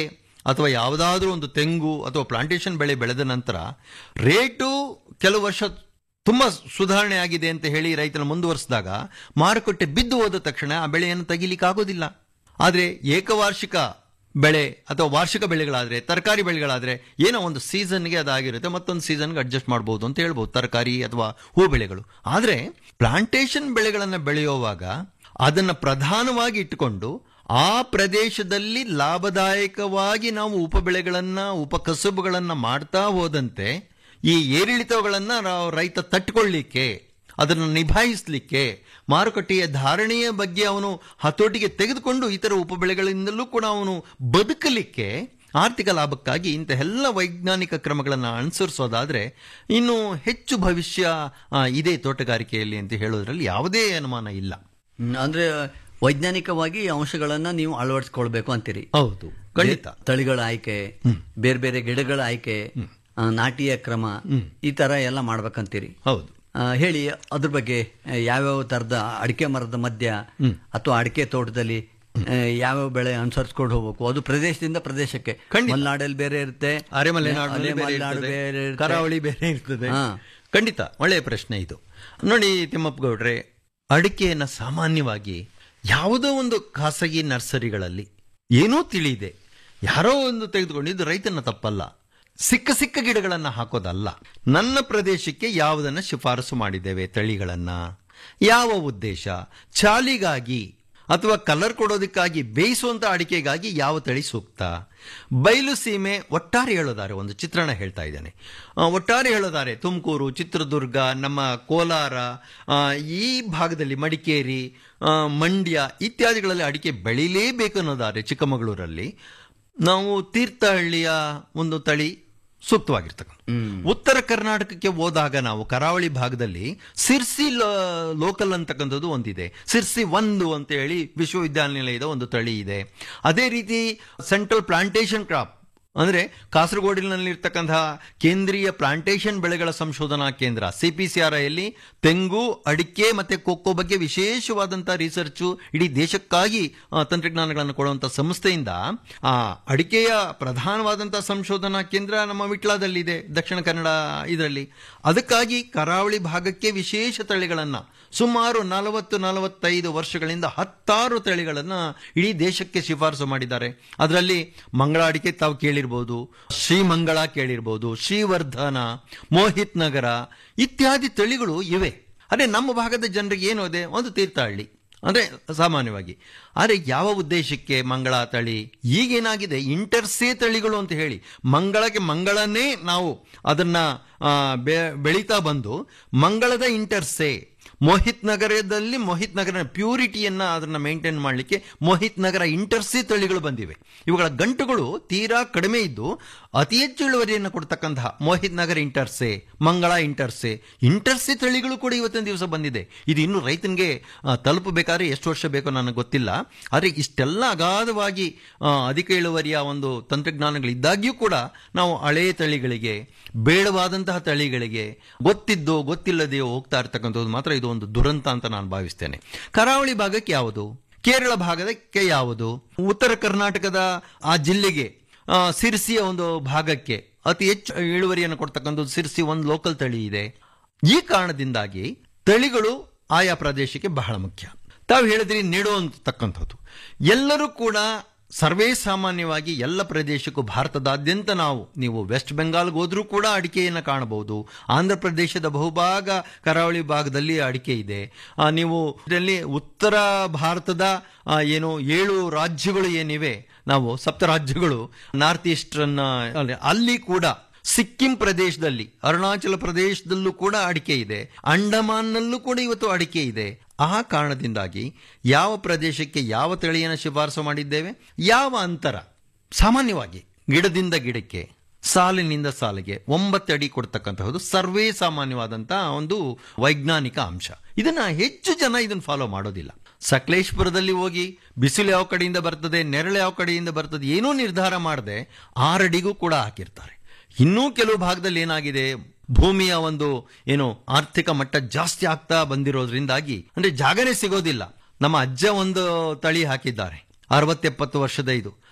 ಅಥವಾ ಯಾವುದಾದ್ರೂ ಒಂದು ತೆಂಗು ಅಥವಾ ಪ್ಲಾಂಟೇಶನ್ ಬೆಳೆ ಬೆಳೆದ ನಂತರ ರೇಟು ಕೆಲವು ವರ್ಷ ತುಂಬಾ ಸುಧಾರಣೆ ಆಗಿದೆ ಅಂತ ಹೇಳಿ ರೈತನ ಮುಂದುವರಿಸಿದಾಗ ಮಾರುಕಟ್ಟೆ ಬಿದ್ದು ಹೋದ ತಕ್ಷಣ ಆ ಬೆಳೆಯನ್ನು ತೆಗಿಲಿಕ್ಕೆ ಆಗೋದಿಲ್ಲ ಆದರೆ ಏಕವಾರ್ಷಿಕ ಬೆಳೆ ಅಥವಾ ವಾರ್ಷಿಕ ಬೆಳೆಗಳಾದ್ರೆ ತರಕಾರಿ ಬೆಳೆಗಳಾದ್ರೆ ಏನೋ ಒಂದು ಸೀಸನ್ಗೆ ಅದಾಗಿರುತ್ತೆ ಮತ್ತೊಂದು ಸೀಸನ್ಗೆ ಅಡ್ಜಸ್ಟ್ ಮಾಡಬಹುದು ಅಂತ ಹೇಳ್ಬೋದು ತರಕಾರಿ ಅಥವಾ ಹೂ ಬೆಳೆಗಳು ಆದರೆ ಪ್ಲಾಂಟೇಶನ್ ಬೆಳೆಗಳನ್ನು ಬೆಳೆಯುವಾಗ ಅದನ್ನ ಪ್ರಧಾನವಾಗಿ ಇಟ್ಟುಕೊಂಡು ಆ ಪ್ರದೇಶದಲ್ಲಿ ಲಾಭದಾಯಕವಾಗಿ ನಾವು ಉಪಬೆಳೆಗಳನ್ನ ಉಪಕಸಬುಗಳನ್ನ ಮಾಡ್ತಾ ಹೋದಂತೆ ಈ ಏರಿಳಿತಗಳನ್ನ ನಾವು ರೈತ ತಟ್ಕೊಳ್ಳಿಕ್ಕೆ ಅದನ್ನು ನಿಭಾಯಿಸಲಿಕ್ಕೆ ಮಾರುಕಟ್ಟೆಯ ಧಾರಣೆಯ ಬಗ್ಗೆ ಅವನು ಹತೋಟಿಗೆ ತೆಗೆದುಕೊಂಡು ಇತರ ಉಪಬೆಳೆಗಳಿಂದಲೂ ಕೂಡ ಅವನು ಬದುಕಲಿಕ್ಕೆ ಆರ್ಥಿಕ ಲಾಭಕ್ಕಾಗಿ ಇಂತಹ ವೈಜ್ಞಾನಿಕ ಕ್ರಮಗಳನ್ನು ಅನುಸರಿಸೋದಾದ್ರೆ ಇನ್ನು ಹೆಚ್ಚು ಭವಿಷ್ಯ ಆ, ಇದೆ ತೋಟಗಾರಿಕೆಯಲ್ಲಿ ಅಂತ ಹೇಳೋದ್ರಲ್ಲಿ ಯಾವುದೇ ಅನುಮಾನ ಇಲ್ಲ ಹ್ಮ್, ಅಂದ್ರೆ ವೈಜ್ಞಾನಿಕವಾಗಿ ಅಂಶಗಳನ್ನ ನೀವು ಅಳವಡಿಸ್ಕೊಳ್ಬೇಕು ಅಂತೀರಿ ಹೌದು ಖಂಡಿತ ತಳಿಗಳ ಆಯ್ಕೆ ಬೇರೆ ಬೇರೆ ಗಿಡಗಳ ಆಯ್ಕೆ ಆ, ನಾಟಿಯ ಕ್ರಮ ಈ ತರ ಎಲ್ಲ ಮಾಡ್ಬೇಕಂತೀರಿ ಹೌದು ಆ, ಹೇಳಿ ಅದ್ರ ಬಗ್ಗೆ ಆ, ಯಾವ್ಯಾವ ತರದ ಅಡಿಕೆ ಮರದ ಮಧ್ಯ ಅಥವಾ ಅಡಿಕೆ ತೋಟದಲ್ಲಿ ಆ, ಯಾವ್ಯಾವ ಬೆಳೆ ಅನುಸರಿಸ್ಕೊಂಡು ಹೋಗ್ಬೇಕು ಅದು ಪ್ರದೇಶದಿಂದ ಪ್ರದೇಶಕ್ಕೆ ಖಂಡಿತ. ಮಲೆನಾಡಲ್ಲಿ ಬೇರೆ ಇರುತ್ತೆ ಅರೆಮಲೆನಾಡಿನಲ್ಲಿ ಬೇರೆ ಮಲೆನಾಡು ಇರ್ತದೆ, ಬೇರೆ ಇರುತ್ತೆ. ಕರಾವಳಿ ಬೇರೆ ಇರ್ತದೆ ಹಾ. ಖಂಡಿತ ಒಳ್ಳೆಯ ಪ್ರಶ್ನೆ ಇದು ನೋಡಿ ತಿಮ್ಮಪ್ಪ ಗೌಡ್ರೆ ಅಡಿಕೆಯನ್ನ ಸಾಮಾನ್ಯವಾಗಿ ಯಾವುದೋ ಒಂದು ಖಾಸಗಿ ನರ್ಸರಿಗಳಲ್ಲಿ ಏನೋ ತಿಳಿದೆ ಯಾರೋ ಒಂದು ತೆಗೆದುಕೊಂಡು ಇದು ರೈತನ ತಪ್ಪಲ್ಲ ಸಿಕ್ಕ ಸಿಕ್ಕ ಗಿಡಗಳನ್ನ ಹಾಕೋದಲ್ಲ ನನ್ನ ಪ್ರದೇಶಕ್ಕೆ ಯಾವುದನ್ನ ಶಿಫಾರಸು ಮಾಡಿದ್ದೇವೆ ತಳಿಗಳನ್ನ ಯಾವ ಉದ್ದೇಶ ಚಾಲಿಗಾಗಿ ಅಥವಾ ಕಲರ್ ಕೊಡೋದಕ್ಕಾಗಿ ಬೇಯಿಸುವಂತ ಅಡಿಕೆಗಾಗಿ ಯಾವ ತಳಿ ಸೂಕ್ತ ಬಯಲು ಸೀಮೆ ಒಟ್ಟಾರೆ ಹೇಳೋದಾರೆ ಒಂದು ಚಿತ್ರಣ ಹೇಳ್ತಾ ಇದ್ದೇನೆ ಆ, ಒಟ್ಟಾರೆ ಹೇಳೋದಾರೆ ತುಮಕೂರು ಚಿತ್ರದುರ್ಗ ನಮ್ಮ ಕೋಲಾರ ಆ, ಈ ಭಾಗದಲ್ಲಿ ಮಡಿಕೇರಿ ಆ, ಮಂಡ್ಯ ಇತ್ಯಾದಿಗಳಲ್ಲಿ ಅಡಿಕೆ ಬೆಳೀಲೇಬೇಕು ಅನ್ನೋದಾರೆ ಚಿಕ್ಕಮಗಳೂರಲ್ಲಿ ನಾವು ತೀರ್ಥಹಳ್ಳಿಯ ಒಂದು ತಳಿ ಸೂಕ್ತವಾಗಿರ್ತಕ್ಕಂಥ ಉತ್ತರ ಕರ್ನಾಟಕಕ್ಕೆ ಹೋದಾಗ ನಾವು ಕರಾವಳಿ ಭಾಗದಲ್ಲಿ ಸಿರ್ಸಿ ಲೋಕಲ್ ಅಂತಕ್ಕಂಥದ್ದು ಒಂದಿದೆ ಸಿರ್ಸಿ ಒಂದು ಅಂತ ಹೇಳಿ ವಿಶ್ವವಿದ್ಯಾನಿಲಯದ ಒಂದು ತಳಿ ಇದೆ ಅದೇ ರೀತಿ ಸೆಂಟ್ರಲ್ ಪ್ಲಾಂಟೇಶನ್ ಕ್ರಾಪ್ ಅಂದ್ರೆ ಕಾಸರಗೋಡಿನಲ್ಲಿರ್ತಕ್ಕಂತಹ ಕೇಂದ್ರೀಯ ಪ್ಲಾಂಟೇಶನ್ ಬೆಳೆಗಳ ಸಂಶೋಧನಾ ಕೇಂದ್ರ ಸಿಪಿಸಿಆರ್ಐಯಲ್ಲಿ ತೆಂಗು ಅಡಿಕೆ ಮತ್ತೆ ಕೊಕ್ಕೋ ಬಗ್ಗೆ ವಿಶೇಷವಾದಂತಹ ರಿಸರ್ಚ್ ಇಡೀ ದೇಶಕ್ಕಾಗಿ ಆ, ತಂತ್ರಜ್ಞಾನಗಳನ್ನು ಕೊಡುವಂತಹ ಸಂಸ್ಥೆಯಿಂದ ಆ ಅಡಿಕೆಯ ಪ್ರಧಾನವಾದಂತಹ ಸಂಶೋಧನಾ ಕೇಂದ್ರ ನಮ್ಮ ವಿಟ್ಲಾದಲ್ಲಿದೆ ದಕ್ಷಿಣ ಕನ್ನಡ ಇದರಲ್ಲಿ ಅದಕ್ಕಾಗಿ ಕರಾವಳಿ ಭಾಗಕ್ಕೆ ವಿಶೇಷ ತಳಿಗಳನ್ನ ಸುಮಾರು ನಲವತ್ತು ನಲವತ್ತೈದು ವರ್ಷಗಳಿಂದ ಹತ್ತಾರು ತಳಿಗಳನ್ನ ಇಡೀ ದೇಶಕ್ಕೆ ಶಿಫಾರಸು ಮಾಡಿದ್ದಾರೆ ಅದರಲ್ಲಿ ಮಂಗಳ ಅಡಿಕೆ ತಾವು ಕೇಳಿರ್ಬೋದು ಶ್ರೀಮಂಗಳ ಕೇಳಿರ್ಬೋದು ಶ್ರೀವರ್ಧನ ಮೋಹಿತ್ ನಗರ ಇತ್ಯಾದಿ ತಳಿಗಳು ಇವೆ ಅದೇ ನಮ್ಮ ಭಾಗದ ಜನರಿಗೆ ಏನು ಇದೆ ಒಂದು ತೀರ್ಥಹಳ್ಳಿ ಅಂದ್ರೆ ಸಾಮಾನ್ಯವಾಗಿ ಆದರೆ ಯಾವ ಉದ್ದೇಶಕ್ಕೆ ಮಂಗಳ ತಳಿ ಈಗೇನಾಗಿದೆ ಇಂಟರ್ಸೇ ತಳಿಗಳು ಅಂತ ಹೇಳಿ ಮಂಗಳಕ್ಕೆ ಮಂಗಳನ್ನೇ ನಾವು ಅದನ್ನ ಆ, ಬೆ- ಬೆಳೀತಾ ಬಂದು ಮಂಗಳದ ಇಂಟರ್ಸೇ ಮೋಹಿತ್ ನಗರದಲ್ಲಿ ಮೋಹಿತ್ ನಗರ ಪ್ಯೂರಿಟಿಯನ್ನ ಅದನ್ನ ಮೇಂಟೈನ್ ಮಾಡಲಿಕ್ಕೆ ಮೋಹಿತ್ ನಗರ ಇಂಟರ್ಸಿ ತಳಿಗಳು ಬಂದಿವೆ ಇವುಗಳ ಗಂಟುಗಳು ತೀರಾ ಕಡಿಮೆ ಇದ್ದು ಅತಿ ಹೆಚ್ಚು ಇಳುವರಿಯನ್ನು ಕೊಡ್ತಕ್ಕಂತಹ ಮೋಹಿತ್ ನಗರ ಇಂಟರ್ಸೆ ಮಂಗಳ ಇಂಟರ್ಸೆ ಇಂಟರ್ಸೆ ತಳಿಗಳು ಕೂಡ ಇವತ್ತಿನ ದಿವಸ ಬಂದಿದೆ ಇದು ಇನ್ನು ರೈತನಿಗೆ ಆ, ತಲುಪಬೇಕಾದ್ರೆ ಎಷ್ಟು ವರ್ಷ ಬೇಕೋ ನನಗೆ ಗೊತ್ತಿಲ್ಲ ಆದರೆ ಇಷ್ಟೆಲ್ಲ ಅಗಾಧವಾಗಿ ಆ, ಅಧಿಕ ಇಳುವರಿಯ ಒಂದು ತಂತ್ರಜ್ಞಾನಗಳಿದ್ದಾಗ್ಯೂ ಕೂಡ ನಾವು ಹಳೆಯ ತಳಿಗಳಿಗೆ ಬೇಡವಾದಂತಹ ತಳಿಗಳಿಗೆ ಗೊತ್ತಿದ್ದೋ ಗೊತ್ತಿಲ್ಲದೆಯೋ ಹೋಗ್ತಾ ಇರ್ತಕ್ಕಂಥದ್ದು ಮಾತ್ರ ಇದು ಒಂದು ದುರಂತ ಅಂತ ನಾನು ಭಾವಿಸ್ತೇನೆ ಕರಾವಳಿ ಭಾಗಕ್ಕೆ ಯಾವುದು ಕೇರಳ ಭಾಗಕ್ಕೆ ಯಾವುದು ಉತ್ತರ ಕರ್ನಾಟಕದ ಆ ಜಿಲ್ಲೆಗೆ ಆ, ಸಿರ್ಸಿಯ ಒಂದು ಭಾಗಕ್ಕೆ ಅತಿ ಹೆಚ್ಚು ಇಳುವರಿಯನ್ನು ಕೊಡ್ತಕ್ಕಂಥದ್ದು ಸಿರ್ಸಿ ಒಂದು ಲೋಕಲ್ ತಳಿ ಇದೆ ಈ ಕಾರಣದಿಂದಾಗಿ ತಳಿಗಳು ಆಯಾ ಪ್ರದೇಶಕ್ಕೆ ಬಹಳ ಮುಖ್ಯ ತಾವು ಹೇಳಿದ್ರಿ ನೆಡುವಂತಕ್ಕಂಥದ್ದು ಎಲ್ಲರೂ ಕೂಡ ಸರ್ವೇ ಸಾಮಾನ್ಯವಾಗಿ ಎಲ್ಲ ಪ್ರದೇಶಕ್ಕೂ ಭಾರತದಾದ್ಯಂತ ನಾವು ನೀವು ವೆಸ್ಟ್ ಬೆಂಗಾಲ್ಗೆ ಹೋದ್ರೂ ಕೂಡ ಅಡಿಕೆಯನ್ನು ಕಾಣಬಹುದು ಆಂಧ್ರ ಪ್ರದೇಶದ ಬಹುಭಾಗ ಕರಾವಳಿ ಭಾಗದಲ್ಲಿ ಅಡಿಕೆ ಇದೆ ಆ, ನೀವು ಇದರಲ್ಲಿ ಉತ್ತರ ಭಾರತದ ಆ, ಏನು ಏಳು ರಾಜ್ಯಗಳು ಏನಿವೆ ನಾವು ಸಪ್ತ ರಾಜ್ಯಗಳು ನಾರ್ತ್ ಈಸ್ಟರ್ನ್ ಅಲ್ಲಿ ಕೂಡ ಸಿಕ್ಕಿಂ ಪ್ರದೇಶದಲ್ಲಿ ಅರುಣಾಚಲ ಪ್ರದೇಶದಲ್ಲೂ ಕೂಡ ಅಡಿಕೆ ಇದೆ ಅಂಡಮಾನ್ನಲ್ಲೂ ಕೂಡ ಇವತ್ತು ಅಡಿಕೆ ಇದೆ ಆ ಕಾರಣದಿಂದಾಗಿ ಯಾವ ಪ್ರದೇಶಕ್ಕೆ ಯಾವ ತಳಿಯನ್ನು ಶಿಫಾರಸು ಮಾಡಿದ್ದೇವೆ ಯಾವ ಅಂತರ ಸಾಮಾನ್ಯವಾಗಿ ಗಿಡದಿಂದ ಗಿಡಕ್ಕೆ ಸಾಲಿನಿಂದ ಸಾಲಿಗೆ ಒಂಬತ್ತು ಅಡಿ ಕೊಡ್ತಕ್ಕಂತಹದ್ದು ಸರ್ವೇ ಸಾಮಾನ್ಯವಾದಂತಹ ಒಂದು ವೈಜ್ಞಾನಿಕ ಅಂಶ ಇದನ್ನ ಹೆಚ್ಚು ಜನ ಇದನ್ನ ಫಾಲೋ ಮಾಡೋದಿಲ್ಲ ಸಕಲೇಶ್ಪುರದಲ್ಲಿ ಹೋಗಿ ಬಿಸಿಲು ಯಾವ ಕಡೆಯಿಂದ ಬರ್ತದೆ ನೆರಳು ಯಾವ ಕಡೆಯಿಂದ ಬರ್ತದೆ ಏನೂ ನಿರ್ಧಾರ ಮಾಡದೆ ಆರಡಿಗೂ ಕೂಡ ಹಾಕಿರ್ತಾರೆ ಇನ್ನೂ ಕೆಲವು ಭಾಗದಲ್ಲಿ ಏನಾಗಿದೆ ಭೂಮಿಯ ಒಂದು ಏನು ಆರ್ಥಿಕ ಮಟ್ಟ ಜಾಸ್ತಿ ಆಗ್ತಾ ಬಂದಿರೋದ್ರಿಂದಾಗಿ ಅಂದ್ರೆ ಜಾಗನೇ ಸಿಗೋದಿಲ್ಲ ನಮ್ಮ ಅಜ್ಜ ಒಂದು ತಳಿ ಹಾಕಿದ್ದಾರೆ ಅರವತ್ತೆಪ್ಪತ್ತು ವರ್ಷದ ಇದು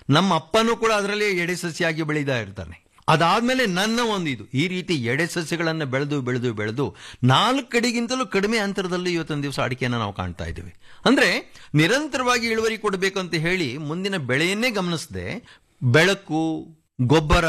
ನಮ್ಮ ಅಪ್ಪನೂ ಕೂಡ ಅದರಲ್ಲಿ ಎಡೆ ಸಸಿಯಾಗಿ ಬೆಳೀತಾ ಇರ್ತಾನೆ ಅದಾದ್ಮೇಲೆ ನನ್ನ ಒಂದು ಇದು ಈ ರೀತಿ ಎಡೆ ಸಸ್ಯಗಳನ್ನು ಬೆಳೆದು ಬೆಳೆದು ಬೆಳೆದು ನಾಲ್ಕು ಕಡೆಗಿಂತಲೂ ಕಡಿಮೆ ಅಂತರದಲ್ಲಿ ಇವತ್ತೊಂದು ದಿವಸ ಅಡಿಕೆಯನ್ನು ನಾವು ಕಾಣ್ತಾ ಇದ್ದೀವಿ ಅಂದ್ರೆ ನಿರಂತರವಾಗಿ ಇಳುವರಿ ಕೊಡಬೇಕು ಅಂತ ಹೇಳಿ ಮುಂದಿನ ಬೆಳೆಯನ್ನೇ ಗಮನಿಸದೆ ಬೆಳಕು ಗೊಬ್ಬರ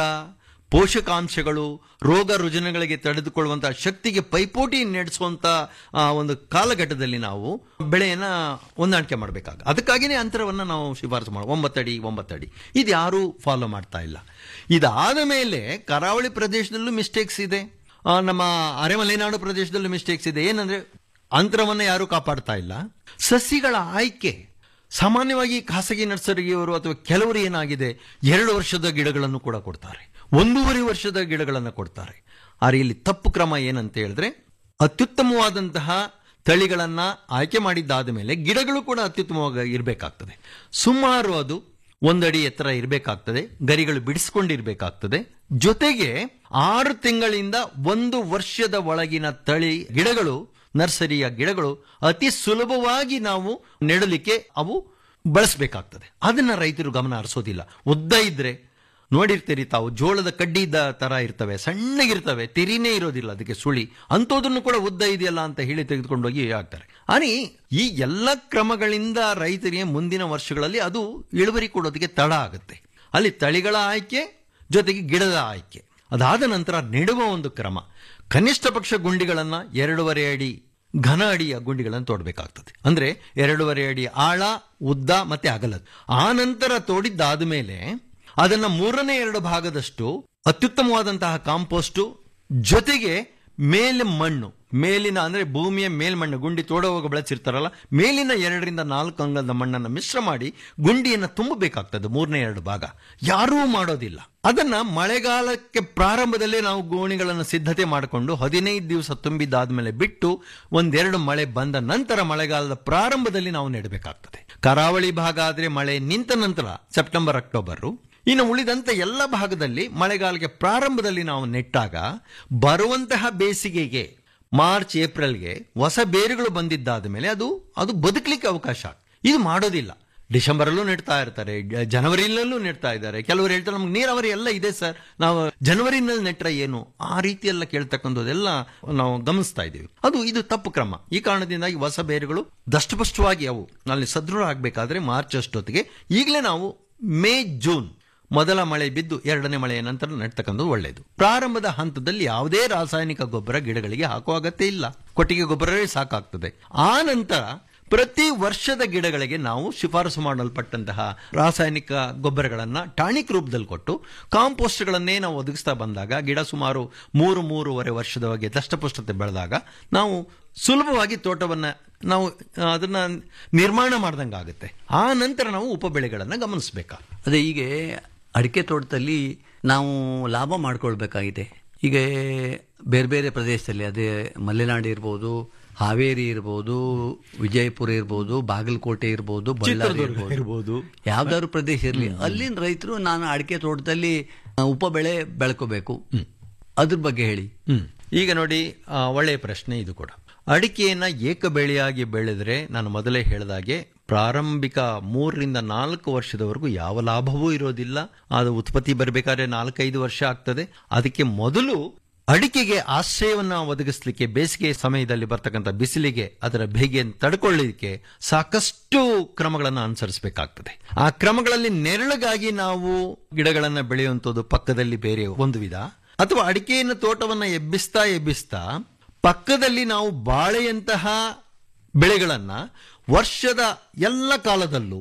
ಪೋಷಕಾಂಶಗಳು ರೋಗ ರುಜಿನಗಳಿಗೆ ತಡೆದುಕೊಳ್ಳುವಂತಹ ಶಕ್ತಿಗೆ ಪೈಪೋಟಿ ನಡೆಸುವಂತ ಆ, ಒಂದು ಕಾಲಘಟ್ಟದಲ್ಲಿ ನಾವು ಬೆಳೆಯನ್ನ ಹೊಂದಾಣಿಕೆ ಮಾಡಬೇಕಾಗ ಅದಕ್ಕಾಗಿನೇ ಅಂತರವನ್ನ ನಾವು ಶಿಫಾರಸು ಮಾಡ ಒಂಬತ್ತಡಿ ಒಂಬತ್ತಡಿ ಇದು ಯಾರೂ ಫಾಲೋ ಮಾಡ್ತಾ ಇಲ್ಲ ಇದಾದ ಮೇಲೆ ಕರಾವಳಿ ಪ್ರದೇಶದಲ್ಲೂ ಮಿಸ್ಟೇಕ್ಸ್ ಇದೆ ಆ, ನಮ್ಮ ಅರೆಮಲೆನಾಡು ಪ್ರದೇಶದಲ್ಲೂ ಮಿಸ್ಟೇಕ್ಸ್ ಇದೆ ಏನಂದ್ರೆ ಅಂತರವನ್ನ ಯಾರೂ ಕಾಪಾಡ್ತಾ ಇಲ್ಲ ಸಸಿಗಳ ಆಯ್ಕೆ ಸಾಮಾನ್ಯವಾಗಿ ಖಾಸಗಿ ನರ್ಸರಿಯವರು ಅಥವಾ ಕೆಲವರು ಏನಾಗಿದೆ ಎರಡು ವರ್ಷದ ಗಿಡಗಳನ್ನು ಕೂಡ ಕೊಡ್ತಾರೆ ಒಂದೂವರೆ ವರ್ಷದ ಗಿಡಗಳನ್ನು ಕೊಡ್ತಾರೆ ಆದರೆ ಇಲ್ಲಿ ತಪ್ಪು ಕ್ರಮ ಏನಂತ ಹೇಳಿದ್ರೆ ಅತ್ಯುತ್ತಮವಾದಂತಹ ತಳಿಗಳನ್ನ ಆಯ್ಕೆ ಮಾಡಿದ್ದಾದ ಮೇಲೆ ಗಿಡಗಳು ಕೂಡ ಅತ್ಯುತ್ತಮವಾಗಿ ಇರಬೇಕಾಗ್ತದೆ ಸುಮಾರು ಅದು ಒಂದಡಿ ಎತ್ತರ ಇರಬೇಕಾಗ್ತದೆ ಗರಿಗಳು ಬಿಡಿಸ್ಕೊಂಡಿರ್ಬೇಕಾಗ್ತದೆ ಜೊತೆಗೆ ಆರು ತಿಂಗಳಿಂದ ಒಂದು ವರ್ಷದ ಒಳಗಿನ ತಳಿ ಗಿಡಗಳು ನರ್ಸರಿಯ ಗಿಡಗಳು ಅತಿ ಸುಲಭವಾಗಿ ನಾವು ನೆಡಲಿಕ್ಕೆ ಅವು ಬಳಸಬೇಕಾಗ್ತದೆ ಅದನ್ನ ರೈತರು ಗಮನ ಹರಿಸೋದಿಲ್ಲ ಉದ್ದ ಇದ್ರೆ ನೋಡಿರ್ತೀರಿ ತಾವು ಜೋಳದ ಕಡ್ಡಿದ ತರ ಇರ್ತವೆ ಸಣ್ಣಗಿರ್ತವೆ ತಿರಿನೇ ಇರೋದಿಲ್ಲ ಅದಕ್ಕೆ ಸುಳಿ ಅಂಥದನ್ನು ಕೂಡ ಉದ್ದ ಇದೆಯಲ್ಲ ಅಂತ ಹೇಳಿ ತೆಗೆದುಕೊಂಡು ಹೋಗಿ ಹಾಕ್ತಾರೆ ಅನಿ ಈ ಎಲ್ಲ ಕ್ರಮಗಳಿಂದ ರೈತರಿಗೆ ಮುಂದಿನ ವರ್ಷಗಳಲ್ಲಿ ಅದು ಇಳುವರಿ ಕೊಡೋದಕ್ಕೆ ತಡ ಆಗುತ್ತೆ ಅಲ್ಲಿ ತಳಿಗಳ ಆಯ್ಕೆ ಜೊತೆಗೆ ಗಿಡದ ಆಯ್ಕೆ ಅದಾದ ನಂತರ ನೆಡುವ ಒಂದು ಕ್ರಮ ಕನಿಷ್ಠ ಪಕ್ಷ ಗುಂಡಿಗಳನ್ನ ಎರಡೂವರೆ ಅಡಿ ಘನ ಅಡಿಯ ಗುಂಡಿಗಳನ್ನು ತೋಡಬೇಕಾಗ್ತದೆ ಅಂದ್ರೆ ಎರಡೂವರೆ ಅಡಿ ಆಳ ಉದ್ದ ಮತ್ತೆ ಅಗಲದ ಆ ನಂತರ ತೋಡಿದ್ದಾದ ಮೇಲೆ ಅದನ್ನ ಮೂರನೇ ಎರಡು ಭಾಗದಷ್ಟು ಅತ್ಯುತ್ತಮವಾದಂತಹ ಕಾಂಪೋಸ್ಟು ಜೊತೆಗೆ ಮೇಲೆ ಮಣ್ಣು ಮೇಲಿನ ಅಂದ್ರೆ ಭೂಮಿಯ ಮೇಲ್ಮಣ್ಣು ಗುಂಡಿ ತೋಡುವಾಗ ಬೆಳೆಸಿರ್ತಾರಲ್ಲ ಮೇಲಿನ ಎರಡರಿಂದ ನಾಲ್ಕು ಅಂಗದ ಮಣ್ಣನ್ನು ಮಿಶ್ರ ಮಾಡಿ ಗುಂಡಿಯನ್ನು ತುಂಬಬೇಕಾಗ್ತದೆ ಮೂರನೇ ಎರಡು ಭಾಗ ಯಾರೂ ಮಾಡೋದಿಲ್ಲ ಅದನ್ನ ಮಳೆಗಾಲಕ್ಕೆ ಪ್ರಾರಂಭದಲ್ಲೇ ನಾವು ಗೋಣಿಗಳನ್ನು ಸಿದ್ಧತೆ ಮಾಡಿಕೊಂಡು ಹದಿನೈದು ದಿವಸ ತುಂಬಿದ್ದಾದ್ಮೇಲೆ ಬಿಟ್ಟು ಒಂದೆರಡು ಮಳೆ ಬಂದ ನಂತರ ಮಳೆಗಾಲದ ಪ್ರಾರಂಭದಲ್ಲಿ ನಾವು ನೆಡಬೇಕಾಗ್ತದೆ ಕರಾವಳಿ ಭಾಗ ಆದ್ರೆ ಮಳೆ ನಿಂತ ನಂತರ ಸೆಪ್ಟೆಂಬರ್ ಅಕ್ಟೋಬರ್ ಇನ್ನು ಉಳಿದಂತ ಎಲ್ಲ ಭಾಗದಲ್ಲಿ ಮಳೆಗಾಲಕ್ಕೆ ಪ್ರಾರಂಭದಲ್ಲಿ ನಾವು ನೆಟ್ಟಾಗ ಬರುವಂತಹ ಬೇಸಿಗೆಗೆ ಮಾರ್ಚ್ ಏಪ್ರಿಲ್ಗೆ ಹೊಸ ಬೇರುಗಳು ಬಂದಿದ್ದಾದ ಮೇಲೆ ಅದು ಅದು ಬದುಕಲಿಕ್ಕೆ ಅವಕಾಶ ಇದು ಮಾಡೋದಿಲ್ಲ ಡಿಸೆಂಬರ್ ಅಲ್ಲೂ ನೆಡ್ತಾ ಇರ್ತಾರೆ ಜ- ಜನವರಿನಲ್ಲೂ ನೆಡ್ತಾ ಇದ್ದಾರೆ ಕೆಲವರು ಹೇಳ್ತಾರೆ ನಮ್ಗೆ ನೀರಾವರಿ ಎಲ್ಲ ಇದೆ ಸರ್ ನಾವು ಜನವರಿನಲ್ಲಿ ನೆಟ್ರೆ ಏನು ಆ ರೀತಿ ಎಲ್ಲ ಕೇಳ್ತಕ್ಕಂಥದ್ದೆಲ್ಲ ನಾವು ಗಮನಿಸ್ತಾ ಇದ್ದೀವಿ ಅದು ಇದು ತಪ್ಪು ಕ್ರಮ ಈ ಕಾರಣದಿಂದಾಗಿ ಹೊಸ ಬೇರುಗಳು ದಷ್ಟಪುಷ್ಟವಾಗಿ ಅವು ಅಲ್ಲಿ ಸದೃಢ ಆಗಬೇಕಾದ್ರೆ ಮಾರ್ಚ್ ಅಷ್ಟೊತ್ತಿಗೆ ಈಗಲೇ ನಾವು ಮೇ ಜೂನ್ ಮೊದಲ ಮಳೆ ಬಿದ್ದು ಎರಡನೇ ಮಳೆಯ ನಂತರ ನೆಡ್ತಕ್ಕಂಥದ್ದು ಒಳ್ಳೆಯದು ಪ್ರಾರಂಭದ ಹಂತದಲ್ಲಿ ಯಾವುದೇ ರಾಸಾಯನಿಕ ಗೊಬ್ಬರ ಗಿಡಗಳಿಗೆ ಹಾಕುವ ಅಗತ್ಯ ಇಲ್ಲ ಕೊಟ್ಟಿಗೆ ಗೊಬ್ಬರವೇ ಸಾಕಾಗ್ತದೆ ಆ ನಂತರ ಪ್ರತಿ ವರ್ಷದ ಗಿಡಗಳಿಗೆ ನಾವು ಶಿಫಾರಸು ಮಾಡಲ್ಪಟ್ಟಂತಹ ರಾಸಾಯನಿಕ ಗೊಬ್ಬರಗಳನ್ನ ಟಾನಿಕ್ ರೂಪದಲ್ಲಿ ಕೊಟ್ಟು ಕಾಂಪೋಸ್ಟ್ಗಳನ್ನೇ ನಾವು ಒದಗಿಸ್ತಾ ಬಂದಾಗ ಗಿಡ ಸುಮಾರು ಮೂರು ಮೂರುವರೆ ವರ್ಷದವರೆಗೆ ದಷ್ಟಪುಷ್ಟತೆ ಬೆಳೆದಾಗ ನಾವು ಸುಲಭವಾಗಿ ತೋಟವನ್ನ ನಾವು ಆ, ಅದನ್ನ ನಿರ್ಮಾಣ ಮಾಡ್ದಂಗೆ ಆಗುತ್ತೆ ಆ ನಂತರ ನಾವು ಉಪಬೆಳೆಗಳನ್ನ ಗಮನಿಸಬೇಕಾ ಅದೇ ಈಗ ಅಡಿಕೆ ತೋಟದಲ್ಲಿ ನಾವು ಲಾಭ ಮಾಡ್ಕೊಳ್ಬೇಕಾಗಿದೆ ಈಗ ಬೇರೆ ಬೇರೆ ಪ್ರದೇಶದಲ್ಲಿ ಅದೇ ಮಲೆನಾಡು ಇರ್ಬೋದು ಹಾವೇರಿ ಇರ್ಬೋದು ವಿಜಯಪುರ ಇರ್ಬೋದು ಬಾಗಲಕೋಟೆ ಇರ್ಬೋದು ಬಳ್ಳಾರಿ ಚಿತ್ರದುರ್ಗ ಇರ್ಬೋದು. ಯಾವ್ದಾದ್ರು ಪ್ರದೇಶ ಇರಲಿ ಅಲ್ಲಿನ ರೈತರು ನಾನು ಅಡಿಕೆ ತೋಟದಲ್ಲಿ ಆ, ಉಪಬೆಳೆ ಬೆಳ್ಕೋಬೇಕು ಅದ್ರ ಬಗ್ಗೆ ಹೇಳಿ ಹ್ಮ್ ಈಗ ನೋಡಿ ಆ, ಒಳ್ಳೆಯ ಪ್ರಶ್ನೆ ಇದು ಕೂಡ ಅಡಿಕೆಯನ್ನ ಏಕ ಬೆಳೆಯಾಗಿ ಬೆಳೆದ್ರೆ ನಾನು ಮೊದಲೇ ಹೇಳಿದಾಗೆ ಪ್ರಾರಂಭಿಕ ಮೂರರಿಂದ ನಾಲ್ಕು ವರ್ಷದವರೆಗೂ ಯಾವ ಲಾಭವೂ ಇರೋದಿಲ್ಲ ಅದು ಉತ್ಪತ್ತಿ ಬರಬೇಕಾದ್ರೆ ನಾಲ್ಕೈದು ವರ್ಷ ಆಗ್ತದೆ ಅದಕ್ಕೆ ಮೊದಲು ಅಡಿಕೆಗೆ ಆಶ್ರಯವನ್ನ ಒದಗಿಸ್ಲಿಕ್ಕೆ ಬೇಸಿಗೆ ಸಮಯದಲ್ಲಿ ಬರ್ತಕ್ಕಂಥ ಬಿಸಿಲಿಗೆ ಅದರ ಬೇಗೆಯನ್ನು ತಡ್ಕೊಳ್ಳಿಕ್ಕೆ ಸಾಕಷ್ಟು ಕ್ರಮಗಳನ್ನು ಅನುಸರಿಸಬೇಕಾಗ್ತದೆ ಆ ಕ್ರಮಗಳಲ್ಲಿ ನೆರಳಿಗಾಗಿ ನಾವು ಗಿಡಗಳನ್ನ ಬೆಳೆಯುವಂಥದ್ದು ಪಕ್ಕದಲ್ಲಿ ಬೇರೆ ಒಂದು ವಿಧ ಅಥವಾ ಅಡಿಕೆಯನ್ನು ತೋಟವನ್ನ ಎಬ್ಬಿಸ್ತಾ ಎಬ್ಬಿಸ್ತಾ ಪಕ್ಕದಲ್ಲಿ ನಾವು ಬಾಳೆಯಂತಹ ಬೆಳೆಗಳನ್ನ ವರ್ಷದ ಎಲ್ಲ ಕಾಲದಲ್ಲೂ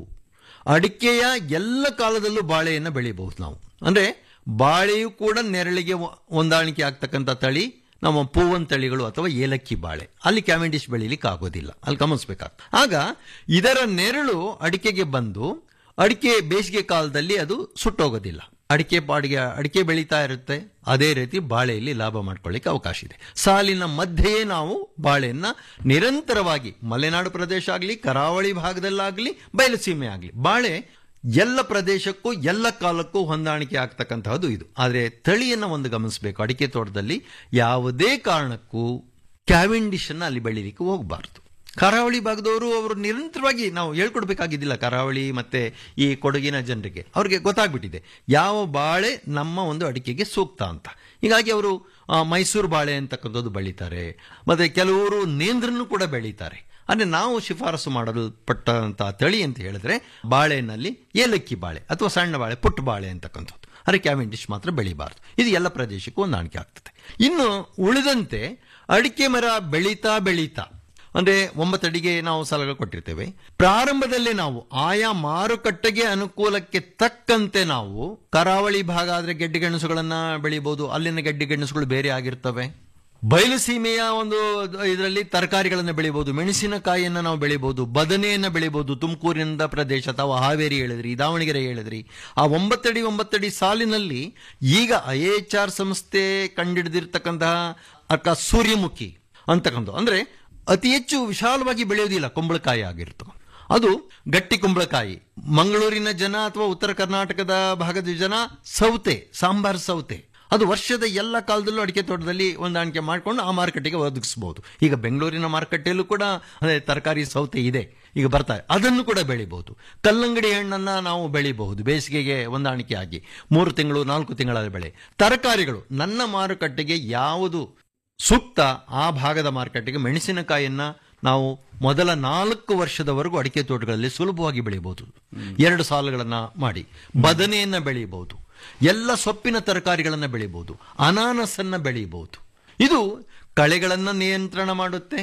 ಅಡಿಕೆಯ ಎಲ್ಲ ಕಾಲದಲ್ಲೂ ಬಾಳೆಯನ್ನು ಬೆಳೆಯಬಹುದು ನಾವು ಅಂದ್ರೆ ಬಾಳೆಯು ಕೂಡ ನೆರಳಿಗೆ ಹೊ- ಹೊಂದಾಣಿಕೆ ಆಗ್ತಕ್ಕಂಥ ತಳಿ ನಮ್ಮ ಪೂವನ್ ತಳಿಗಳು ಅಥವಾ ಏಲಕ್ಕಿ ಬಾಳೆ ಅಲ್ಲಿ ಕ್ಯಾವೆಂಡಿಶ್ ಬೆಳಿಲಿಕ್ಕೆ ಆಗೋದಿಲ್ಲ ಅಲ್ಲಿ ಗಮನಿಸಬೇಕಾಗ್ತದೆ ಆಗ ಇದರ ನೆರಳು ಅಡಿಕೆಗೆ ಬಂದು ಅಡಿಕೆ ಬೇಸಿಗೆ ಕಾಲದಲ್ಲಿ ಅದು ಸುಟ್ಟೋಗೋದಿಲ್ಲ ಅಡಿಕೆ ಬಾಡಿಗೆ ಅಡಿಕೆ ಬೆಳೀತಾ ಇರುತ್ತೆ ಅದೇ ರೀತಿ ಬಾಳೆಯಲ್ಲಿ ಲಾಭ ಮಾಡ್ಕೊಳ್ಳಿಕ್ಕೆ ಅವಕಾಶ ಇದೆ ಸಾಲಿನ ಮಧ್ಯೆಯೇ ನಾವು ಬಾಳೆಯನ್ನ ನಿರಂತರವಾಗಿ ಮಲೆನಾಡು ಪ್ರದೇಶ ಆಗಲಿ ಕರಾವಳಿ ಭಾಗದಲ್ಲಾಗಲಿ ಬಯಲುಸೀಮೆ ಆಗಲಿ ಬಾಳೆ ಎಲ್ಲ ಪ್ರದೇಶಕ್ಕೂ ಎಲ್ಲ ಕಾಲಕ್ಕೂ ಹೊಂದಾಣಿಕೆ ಆಗ್ತಕ್ಕಂತಹದ್ದು ಇದು ಆದರೆ ತಳಿಯನ್ನು ಒಂದು ಗಮನಿಸಬೇಕು ಅಡಿಕೆ ತೋಟದಲ್ಲಿ ಯಾವುದೇ ಕಾರಣಕ್ಕೂ ಕ್ಯಾವೆಂಡಿಶ್ ಅನ್ನ ಅಲ್ಲಿ ಬೆಳಿಲಿಕ್ಕೆ ಹೋಗಬಾರ್ದು ಕರಾವಳಿ ಭಾಗದವರು ಅವರು ನಿರಂತರವಾಗಿ ನಾವು ಹೇಳ್ಕೊಡ್ಬೇಕಾಗಿದ್ದಿಲ್ಲ ಕರಾವಳಿ ಮತ್ತೆ ಈ ಕೊಡಗಿನ ಜನರಿಗೆ ಅವ್ರಿಗೆ ಗೊತ್ತಾಗ್ಬಿಟ್ಟಿದೆ ಯಾವ ಬಾಳೆ ನಮ್ಮ ಒಂದು ಅಡಿಕೆಗೆ ಸೂಕ್ತ ಅಂತ ಹೀಗಾಗಿ ಅವರು ಆ, ಮೈಸೂರು ಬಾಳೆ ಅಂತಕ್ಕಂಥದ್ದು ಬೆಳೀತಾರೆ ಮತ್ತೆ ಕೆಲವರು ನೇಂದ್ರನ್ನು ಕೂಡ ಬೆಳೀತಾರೆ ಅಂದ್ರೆ ನಾವು ಶಿಫಾರಸು ಮಾಡಲ್ಪಟ್ಟಂತ ತಳಿ ಅಂತ ಹೇಳಿದ್ರೆ ಬಾಳೆನಲ್ಲಿ ಏಲಕ್ಕಿ ಬಾಳೆ ಅಥವಾ ಸಣ್ಣ ಬಾಳೆ ಪುಟ್ಟ ಬಾಳೆ ಅಂತಕ್ಕಂಥದ್ದು ಆದರೆ ಕ್ಯಾವೆಂಡಿಶ್ ಮಾತ್ರ ಬೆಳಿಬಾರ್ದು ಇದು ಎಲ್ಲ ಪ್ರದೇಶಕ್ಕೂ ಹೊಂದಾಣಿಕೆ ಆಗ್ತದೆ ಇನ್ನು ಉಳಿದಂತೆ ಅಡಿಕೆ ಮರ ಬೆಳೀತಾ ಬೆಳೀತಾ ಅಂದ್ರೆ ಒಂಬತ್ತು ಅಡಿಗೆ ನಾವು ಸಲಹೆ ಕೊಟ್ಟಿರ್ತೇವೆ ಪ್ರಾರಂಭದಲ್ಲೇ ನಾವು ಆಯಾ ಮಾರುಕಟ್ಟೆಗೆ ಅನುಕೂಲಕ್ಕೆ ತಕ್ಕಂತೆ ನಾವು ಕರಾವಳಿ ಭಾಗ ಆದ್ರೆ ಗೆಡ್ಡೆ ಗೆಣಸುಗಳನ್ನ ಬೆಳಿಬಹುದು ಅಲ್ಲಿನ ಗೆಡ್ಡೆ ಗೆಣಸುಗಳು ಬೇರೆ ಆಗಿರ್ತವೆ ಬಯಲು ಸೀಮೆಯ ಒಂದು ಇದರಲ್ಲಿ ತರಕಾರಿಗಳನ್ನು ಬೆಳಿಬಹುದು ಮೆಣಸಿನಕಾಯಿಯನ್ನು ನಾವು ಬೆಳಿಬಹುದು ಬದನೆಯನ್ನು ಬೆಳಿಬಹುದು ತುಮಕೂರಿನಿಂದ ಪ್ರದೇಶ ಅಥವಾ ಹಾವೇರಿ ಹೇಳಿದ್ರಿ ದಾವಣಗೆರೆ ಹೇಳಿದ್ರಿ ಆ ಒಂಬತ್ತಡಿ ಒಂಬತ್ತಡಿ ಸಾಲಿನಲ್ಲಿ ಈಗ ಐ ಎಚ್ ಆರ್ ಸಂಸ್ಥೆ ಕಂಡಿಡಿದಿರ್ತಕ್ಕಂತಹ ಅಕ್ಕ ಸೂರ್ಯಮುಖಿ ಅಂತಕ್ಕಂಥ ಅಂದ್ರೆ ಅತಿ ಹೆಚ್ಚು ವಿಶಾಲವಾಗಿ ಬೆಳೆಯೋದಿಲ್ಲ ಕುಂಬಳಕಾಯಿ ಆಗಿರ್ತವೆ ಅದು ಗಟ್ಟಿ ಕುಂಬಳಕಾಯಿ ಮಂಗಳೂರಿನ ಜನ ಅಥವಾ ಉತ್ತರ ಕರ್ನಾಟಕದ ಭಾಗದ ಜನ ಸೌತೆ ಸಾಂಬಾರ್ ಸೌತೆ ಅದು ವರ್ಷದ ಎಲ್ಲ ಕಾಲದಲ್ಲೂ ಅಡಿಕೆ ತೋಟದಲ್ಲಿ ಹೊಂದಾಣಿಕೆ ಮಾಡಿಕೊಂಡು ಆ ಮಾರುಕಟ್ಟೆಗೆ ಒದಗಿಸಬಹುದು ಈಗ ಬೆಂಗಳೂರಿನ ಮಾರುಕಟ್ಟೆಯಲ್ಲೂ ಕೂಡ ಅದೇ ತರಕಾರಿ ಸೌತೆ ಇದೆ ಈಗ ಬರ್ತಾರೆ ಅದನ್ನು ಕೂಡ ಬೆಳಿಬಹುದು ಕಲ್ಲಂಗಡಿ ಹಣ್ಣನ್ನ ನಾವು ಬೆಳಿಬಹುದು ಬೇಸಿಗೆಗೆ ಹೊಂದಾಣಿಕೆ ಆಗಿ ಮೂರು ತಿಂಗಳು ನಾಲ್ಕು ತಿಂಗಳ ಬೆಳೆ ತರಕಾರಿಗಳು ನನ್ನ ಮಾರುಕಟ್ಟೆಗೆ ಯಾವುದು ಸೂಕ್ತ ಆ ಭಾಗದ ಮಾರುಕಟ್ಟೆಗೆ ಮೆಣಸಿನಕಾಯಿಯನ್ನ ನಾವು ಮೊದಲ ನಾಲ್ಕು ವರ್ಷದವರೆಗೂ ಅಡಿಕೆ ತೋಟಗಳಲ್ಲಿ ಸುಲಭವಾಗಿ ಬೆಳೆಯಬಹುದು ಎರಡು ಸಾಲುಗಳನ್ನ ಮಾಡಿ ಬದನೆಯನ್ನ ಬೆಳೆಯಬಹುದು ಎಲ್ಲ ಸೊಪ್ಪಿನ ತರಕಾರಿಗಳನ್ನ ಬೆಳೆಯಬಹುದು ಅನಾನಸನ್ನ ಬೆಳೆಯಬಹುದು ಇದು ಕಳೆಗಳನ್ನ ನಿಯಂತ್ರಣ ಮಾಡುತ್ತೆ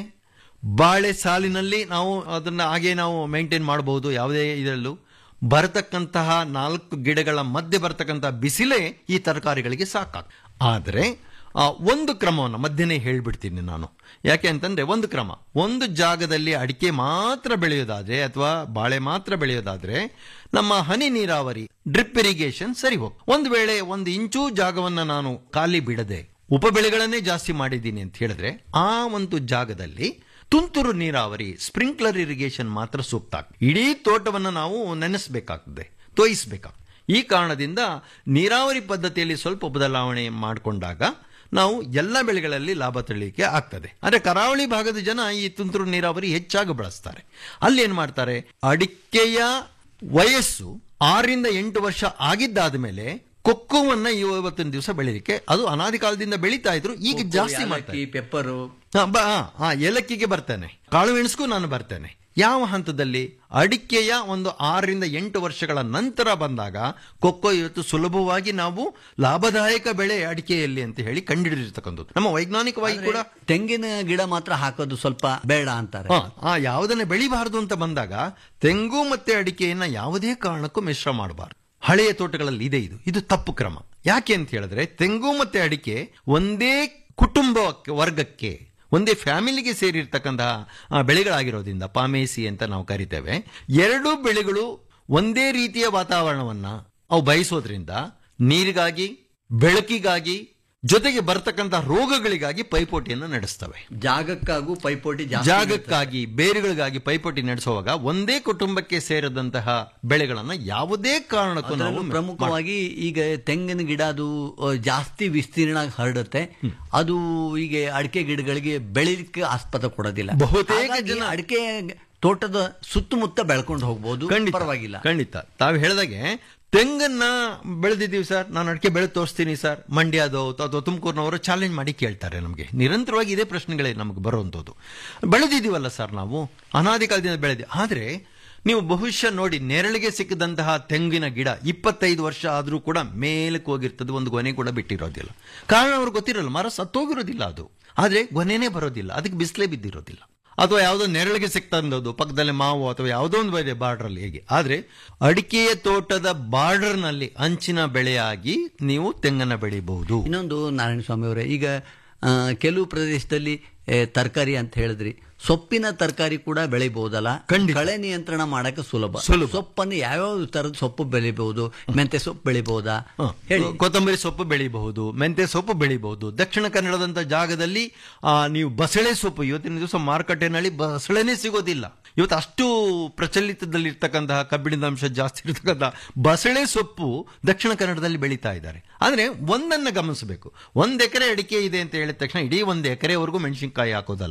ಬಾಳೆ ಸಾಲಿನಲ್ಲಿ ನಾವು ಅದನ್ನ ಹಾಗೆ ನಾವು ಮೇಂಟೈನ್ ಮಾಡಬಹುದು ಯಾವುದೇ ಇದರಲ್ಲೂ ಬರತಕ್ಕಂತಹ ನಾಲ್ಕು ಗಿಡಗಳ ಮಧ್ಯೆ ಬರತಕ್ಕಂತಹ ಬಿಸಿಲೇ ಈ ತರಕಾರಿಗಳಿಗೆ ಸಾಕಾಗ ಆದರೆ ಆ, ಒಂದು ಕ್ರಮವನ್ನು ಮಧ್ಯನೇ ಹೇಳ್ಬಿಡ್ತೀನಿ ನಾನು ಯಾಕೆ ಅಂತಂದ್ರೆ ಒಂದು ಕ್ರಮ ಒಂದು ಜಾಗದಲ್ಲಿ ಅಡಿಕೆ ಮಾತ್ರ ಬೆಳೆಯೋದಾದ್ರೆ ಅಥವಾ ಬಾಳೆ ಮಾತ್ರ ಬೆಳೆಯೋದಾದ್ರೆ ನಮ್ಮ ಹನಿ ನೀರಾವರಿ ಡ್ರಿಪ್ ಇರಿಗೇಷನ್ ಸರಿ ಹೋಗ್ ಒಂದು ವೇಳೆ ಒಂದು ಇಂಚು ಜಾಗವನ್ನ ನಾನು ಖಾಲಿ ಬಿಡದೆ ಉಪಬೆಳೆಗಳನ್ನೇ ಜಾಸ್ತಿ ಮಾಡಿದ್ದೀನಿ ಅಂತ ಹೇಳಿದ್ರೆ ಆ ಒಂದು ಜಾಗದಲ್ಲಿ ತುಂತುರು ನೀರಾವರಿ ಸ್ಪ್ರಿಂಕ್ಲರ್ ಇರಿಗೇಷನ್ ಮಾತ್ರ ಸೂಕ್ತ ಇಡೀ ತೋಟವನ್ನು ನಾವು ನೆನೆಸಬೇಕಾಗ್ತದೆ ತೋಯಿಸಬೇಕಾಗ್ತದೆ ಈ ಕಾರಣದಿಂದ ನೀರಾವರಿ ಪದ್ಧತಿಯಲ್ಲಿ ಸ್ವಲ್ಪ ಬದಲಾವಣೆ ಮಾಡಿಕೊಂಡಾಗ ನಾವು ಎಲ್ಲ ಬೆಳೆಗಳಲ್ಲಿ ಲಾಭ ತಳಿಲಿಕ್ಕೆ ಆಗ್ತದೆ ಆದರೆ ಕರಾವಳಿ ಭಾಗದ ಜನ ಈ ತುಂತುರು ನೀರಾವರಿ ಹೆಚ್ಚಾಗಿ ಬಳಸ್ತಾರೆ ಅಲ್ಲಿ ಏನ್ ಮಾಡ್ತಾರೆ ಅಡಿಕೆಯ ವಯಸ್ಸು ಆರರಿಂದ ಎಂಟು ವರ್ಷ ಆಗಿದ್ದಾದ ಮೇಲೆ ಕೊಕ್ಕುವನ್ನ ಇವತ್ತಿನ ದಿವಸ ಬೆಳಿಲಿಕ್ಕೆ ಅದು ಅನಾದಿ ಕಾಲದಿಂದ ಬೆಳೀತಾ ಇದ್ರು ಈಗ ಜಾಸ್ತಿ ಮಾಡ್ತಾರೆ ಪೆಪ್ಪರು ಹಾ, ಬ- ಹಾ, ಹಾ, ಏಲಕ್ಕಿಗೆ ಬರ್ತೇನೆ ಕಾಳು ಮೆಣಸಿಗೂ ನಾನು ಬರ್ತೇನೆ ಯಾವ ಹಂತದಲ್ಲಿ ಅಡಿಕೆಯ ಒಂದು ಆರರಿಂದ ಎಂಟು ವರ್ಷಗಳ ನಂತರ ಬಂದಾಗ ಕೊಕ್ಕೋ ಇವತ್ತು ಸುಲಭವಾಗಿ ನಾವು ಲಾಭದಾಯಕ ಬೆಳೆ ಅಡಿಕೆಯಲ್ಲಿ ಅಂತ ಹೇಳಿ ಕಂಡುಹಿಡಿದಿರ್ತಕ್ಕಂಥದ್ದು ನಮ್ಮ ವೈಜ್ಞಾನಿಕವಾಗಿ ಕೂಡ ತೆಂಗಿನ ಗಿಡ ಮಾತ್ರ ಹಾಕೋದು ಸ್ವಲ್ಪ ಬೇಡ ಅಂತಾರೆ ಹಾ, ಆ ಯಾವುದನ್ನ ಬೆಳಿಬಾರದು ಅಂತ ಬಂದಾಗ ತೆಂಗು ಮತ್ತೆ ಅಡಿಕೆಯನ್ನ ಯಾವುದೇ ಕಾರಣಕ್ಕೂ ಮಿಶ್ರ ಮಾಡಬಾರದು ಹಳೆಯ ತೋಟಗಳಲ್ಲಿ ಇದೆ ಇದು ಇದು ತಪ್ಪು ಕ್ರಮ ಯಾಕೆ ಅಂತ ಹೇಳಿದ್ರೆ ತೆಂಗು ಮತ್ತೆ ಅಡಿಕೆ ಒಂದೇ ಕುಟುಂಬ ವರ್ಗಕ್ಕೆ ಒಂದೇ ಫ್ಯಾಮಿಲಿಗೆ ಸೇರಿರ್ತಕ್ಕಂತಹ ಆ, ಬೆಳೆಗಳಾಗಿರೋದ್ರಿಂದ ಪಾಮೇಸಿ ಅಂತ ನಾವು ಕರಿತೇವೆ ಎರಡೂ ಬೆಳೆಗಳು ಒಂದೇ ರೀತಿಯ ವಾತಾವರಣವನ್ನ ಅವು ಬಯಸೋದ್ರಿಂದ ನೀರಿಗಾಗಿ ಬೆಳಕಿಗಾಗಿ ಜೊತೆಗೆ ಬರ್ತಕ್ಕಂತಹ ರೋಗಗಳಿಗಾಗಿ ಪೈಪೋಟಿಯನ್ನು ನಡೆಸ್ತವೆ ಜಾಗಕ್ಕಾಗೂ ಪೈಪೋಟಿ ಜಾಸ್ತಿ ಜಾಗಕ್ಕಾಗಿ ಬೇರುಗಳಿಗಾಗಿ ಪೈಪೋಟಿ ನಡೆಸುವಾಗ ಒಂದೇ ಕುಟುಂಬಕ್ಕೆ ಸೇರಿದಂತಹ ಬೆಳೆಗಳನ್ನ ಯಾವುದೇ ಕಾರಣಕ್ಕೂ ನಾವು ಅದರಲ್ಲೂ ಪ್ರಮುಖವಾಗಿ ಈಗ ತೆಂಗಿನ ಗಿಡ ಅದು ಅ, ಜಾಸ್ತಿ ವಿಸ್ತೀರ್ಣ ಹರಡುತ್ತೆ ಅದು ಈಗ ಅಡಿಕೆ ಗಿಡಗಳಿಗೆ ಬೆಳಿಲಿಕ್ಕೆ ಆಸ್ಪದ ಕೊಡೋದಿಲ್ಲ ಬಹುತೇಕ ಹಾಗಾಗಿ ಜನ- ಅಡಿಕೆ ತೋಟದ ಸುತ್ತಮುತ್ತ ಬೆಳ್ಕೊಂಡು ಹೋಗ್ಬೋದು ಖಂಡಿತ ಪರವಾಗಿಲ್ಲ ಖಂಡಿತ ತಾವು ಹೇಳ್ದಾಗೆ ತೆಂಗನ್ನ ಬೆಳೆದಿದ್ದೀವಿ ಸರ್ ನಾನು ಅಡಿಕೆ ಬೆಳೆದು ತೋರಿಸ್ತೀನಿ ಸರ್ ಮಂಡ್ಯದೋ ಅಥವಾ ತುಮಕೂರಿನವರು ಚಾಲೆಂಜ್ ಮಾಡಿ ಕೇಳ್ತಾರೆ ನಮಗೆ ನಿರಂತರವಾಗಿ ಇದೇ ಪ್ರಶ್ನೆಗಳೇ ನಮಗೆ ಬರುವಂಥದ್ದು ಬೆಳೆದಿದ್ದೀವಲ್ಲ ಸರ್ ನಾವು ಅನಾದಿ ಕಾಲದಿಂದ ಬೆಳೆದಿವಿ ಆದರೆ ನೀವು ಬಹುಶಃ ನೋಡಿ ನೆರಳಿಗೆ ಸಿಕ್ಕಿದಂತಹ ತೆಂಗಿನ ಗಿಡ ಇಪ್ಪತ್ತೈದು ವರ್ಷ ಆದರೂ ಕೂಡ ಮೇಲಕ್ಕೆ ಹೋಗಿರ್ತದೆ ಒಂದು ಗೊನೆ ಕೂಡ ಬಿಟ್ಟಿರೋದಿಲ್ಲ ಕಾರಣ ಅವ್ರಿಗೆ ಗೊತ್ತಿರಲ್ಲ ಮರ ಸತ್ತೋಗಿರೋದಿಲ್ಲ ಅದು ಆದರೆ ಗೊನೆನೇ ಬರೋದಿಲ್ಲ ಅದಕ್ಕೆ ಬಿಸಿಲೇ ಬಿದ್ದಿರೋದಿಲ್ಲ ಅಥವಾ ಯಾವುದೋ ನೆರಳಿಗೆ ಸಿಕ್ತಂದದ್ದು ಪಕ್ಕದಲ್ಲಿ ಮಾವು ಅಥವಾ ಯಾವುದೋ ಒಂದು ಇದೆ ಬಾರ್ಡರ್ ಅಲ್ಲಿ ಹೇಗೆ ಆದ್ರೆ ಅಡಿಕೆಯ ತೋಟದ ಬಾರ್ಡರ್ ನಲ್ಲಿ ಅಂಚಿನ ಬೆಳೆಯಾಗಿ ನೀವು ತೆಂಗನ್ನ ಬೆಳಿಬಹುದು ಇನ್ನೊಂದು ನಾರಾಯಣ ಸ್ವಾಮಿ ಅವರೇ ಈಗ ಆ, ಕೆಲವು ಪ್ರದೇಶದಲ್ಲಿ ತರಕಾರಿ ಅಂತ ಹೇಳಿದ್ರಿ ಸೊಪ್ಪಿನ ತರಕಾರಿ ಕೂಡ ಬೆಳಿಬಹುದಲ್ಲ ಖಂಡಿತ. ಕಳೆ ನಿಯಂತ್ರಣ ಮಾಡಕ್ಕೆ ಸುಲಭ ಸುಲಭ. ಸೊಪ್ಪನ್ನು ಯಾವ್ಯಾವ ತರದ ಸೊಪ್ಪು ಬೆಳಿಬಹುದು ಮೆಂತೆ ಸೊಪ್ಪು ಬೆಳಿಬಹುದಾ ಹ, ಹೇಳಿ ಕೊತ್ತಂಬರಿ ಸೊಪ್ಪು ಬೆಳಿಬಹುದು ಮೆಂತೆ ಸೊಪ್ಪು ಬೆಳಿಬಹುದು ದಕ್ಷಿಣ ಕನ್ನಡದಂತ ಜಾಗದಲ್ಲಿ ಆ, ನೀವು ಬಸಳೆ ಸೊಪ್ಪು ಇವತ್ತಿನ ದಿವಸ ಮಾರುಕಟ್ಟೆನಲ್ಲಿ ಬಸಳೆನೇ ಸಿಗೋದಿಲ್ಲ ಇವತ್ತು ಅಷ್ಟು ಪ್ರಚಲಿತದಲ್ಲಿರ್ತಕ್ಕಂತಹ ಕಬ್ಬಿಣದ ಅಂಶ ಜಾಸ್ತಿ ಇರ್ತಕ್ಕಂತಹ ಬಸಳೆ ಸೊಪ್ಪು ದಕ್ಷಿಣ ಕನ್ನಡದಲ್ಲಿ ಬೆಳೀತಾ ಇದ್ದಾರೆ ಆದ್ರೆ ಒಂದನ್ನ ಗಮನಿಸಬೇಕು ಒಂದ್ ಎಕರೆ ಅಡಿಕೆ ಇದೆ ಅಂತ ಹೇಳಿದ ತಕ್ಷಣ ಇಡೀ ಒಂದು ಎಕರೆವರೆಗೂ ಮೆಣಸಿನಕಾಯಿ ಹಾಕೋದಲ್ಲ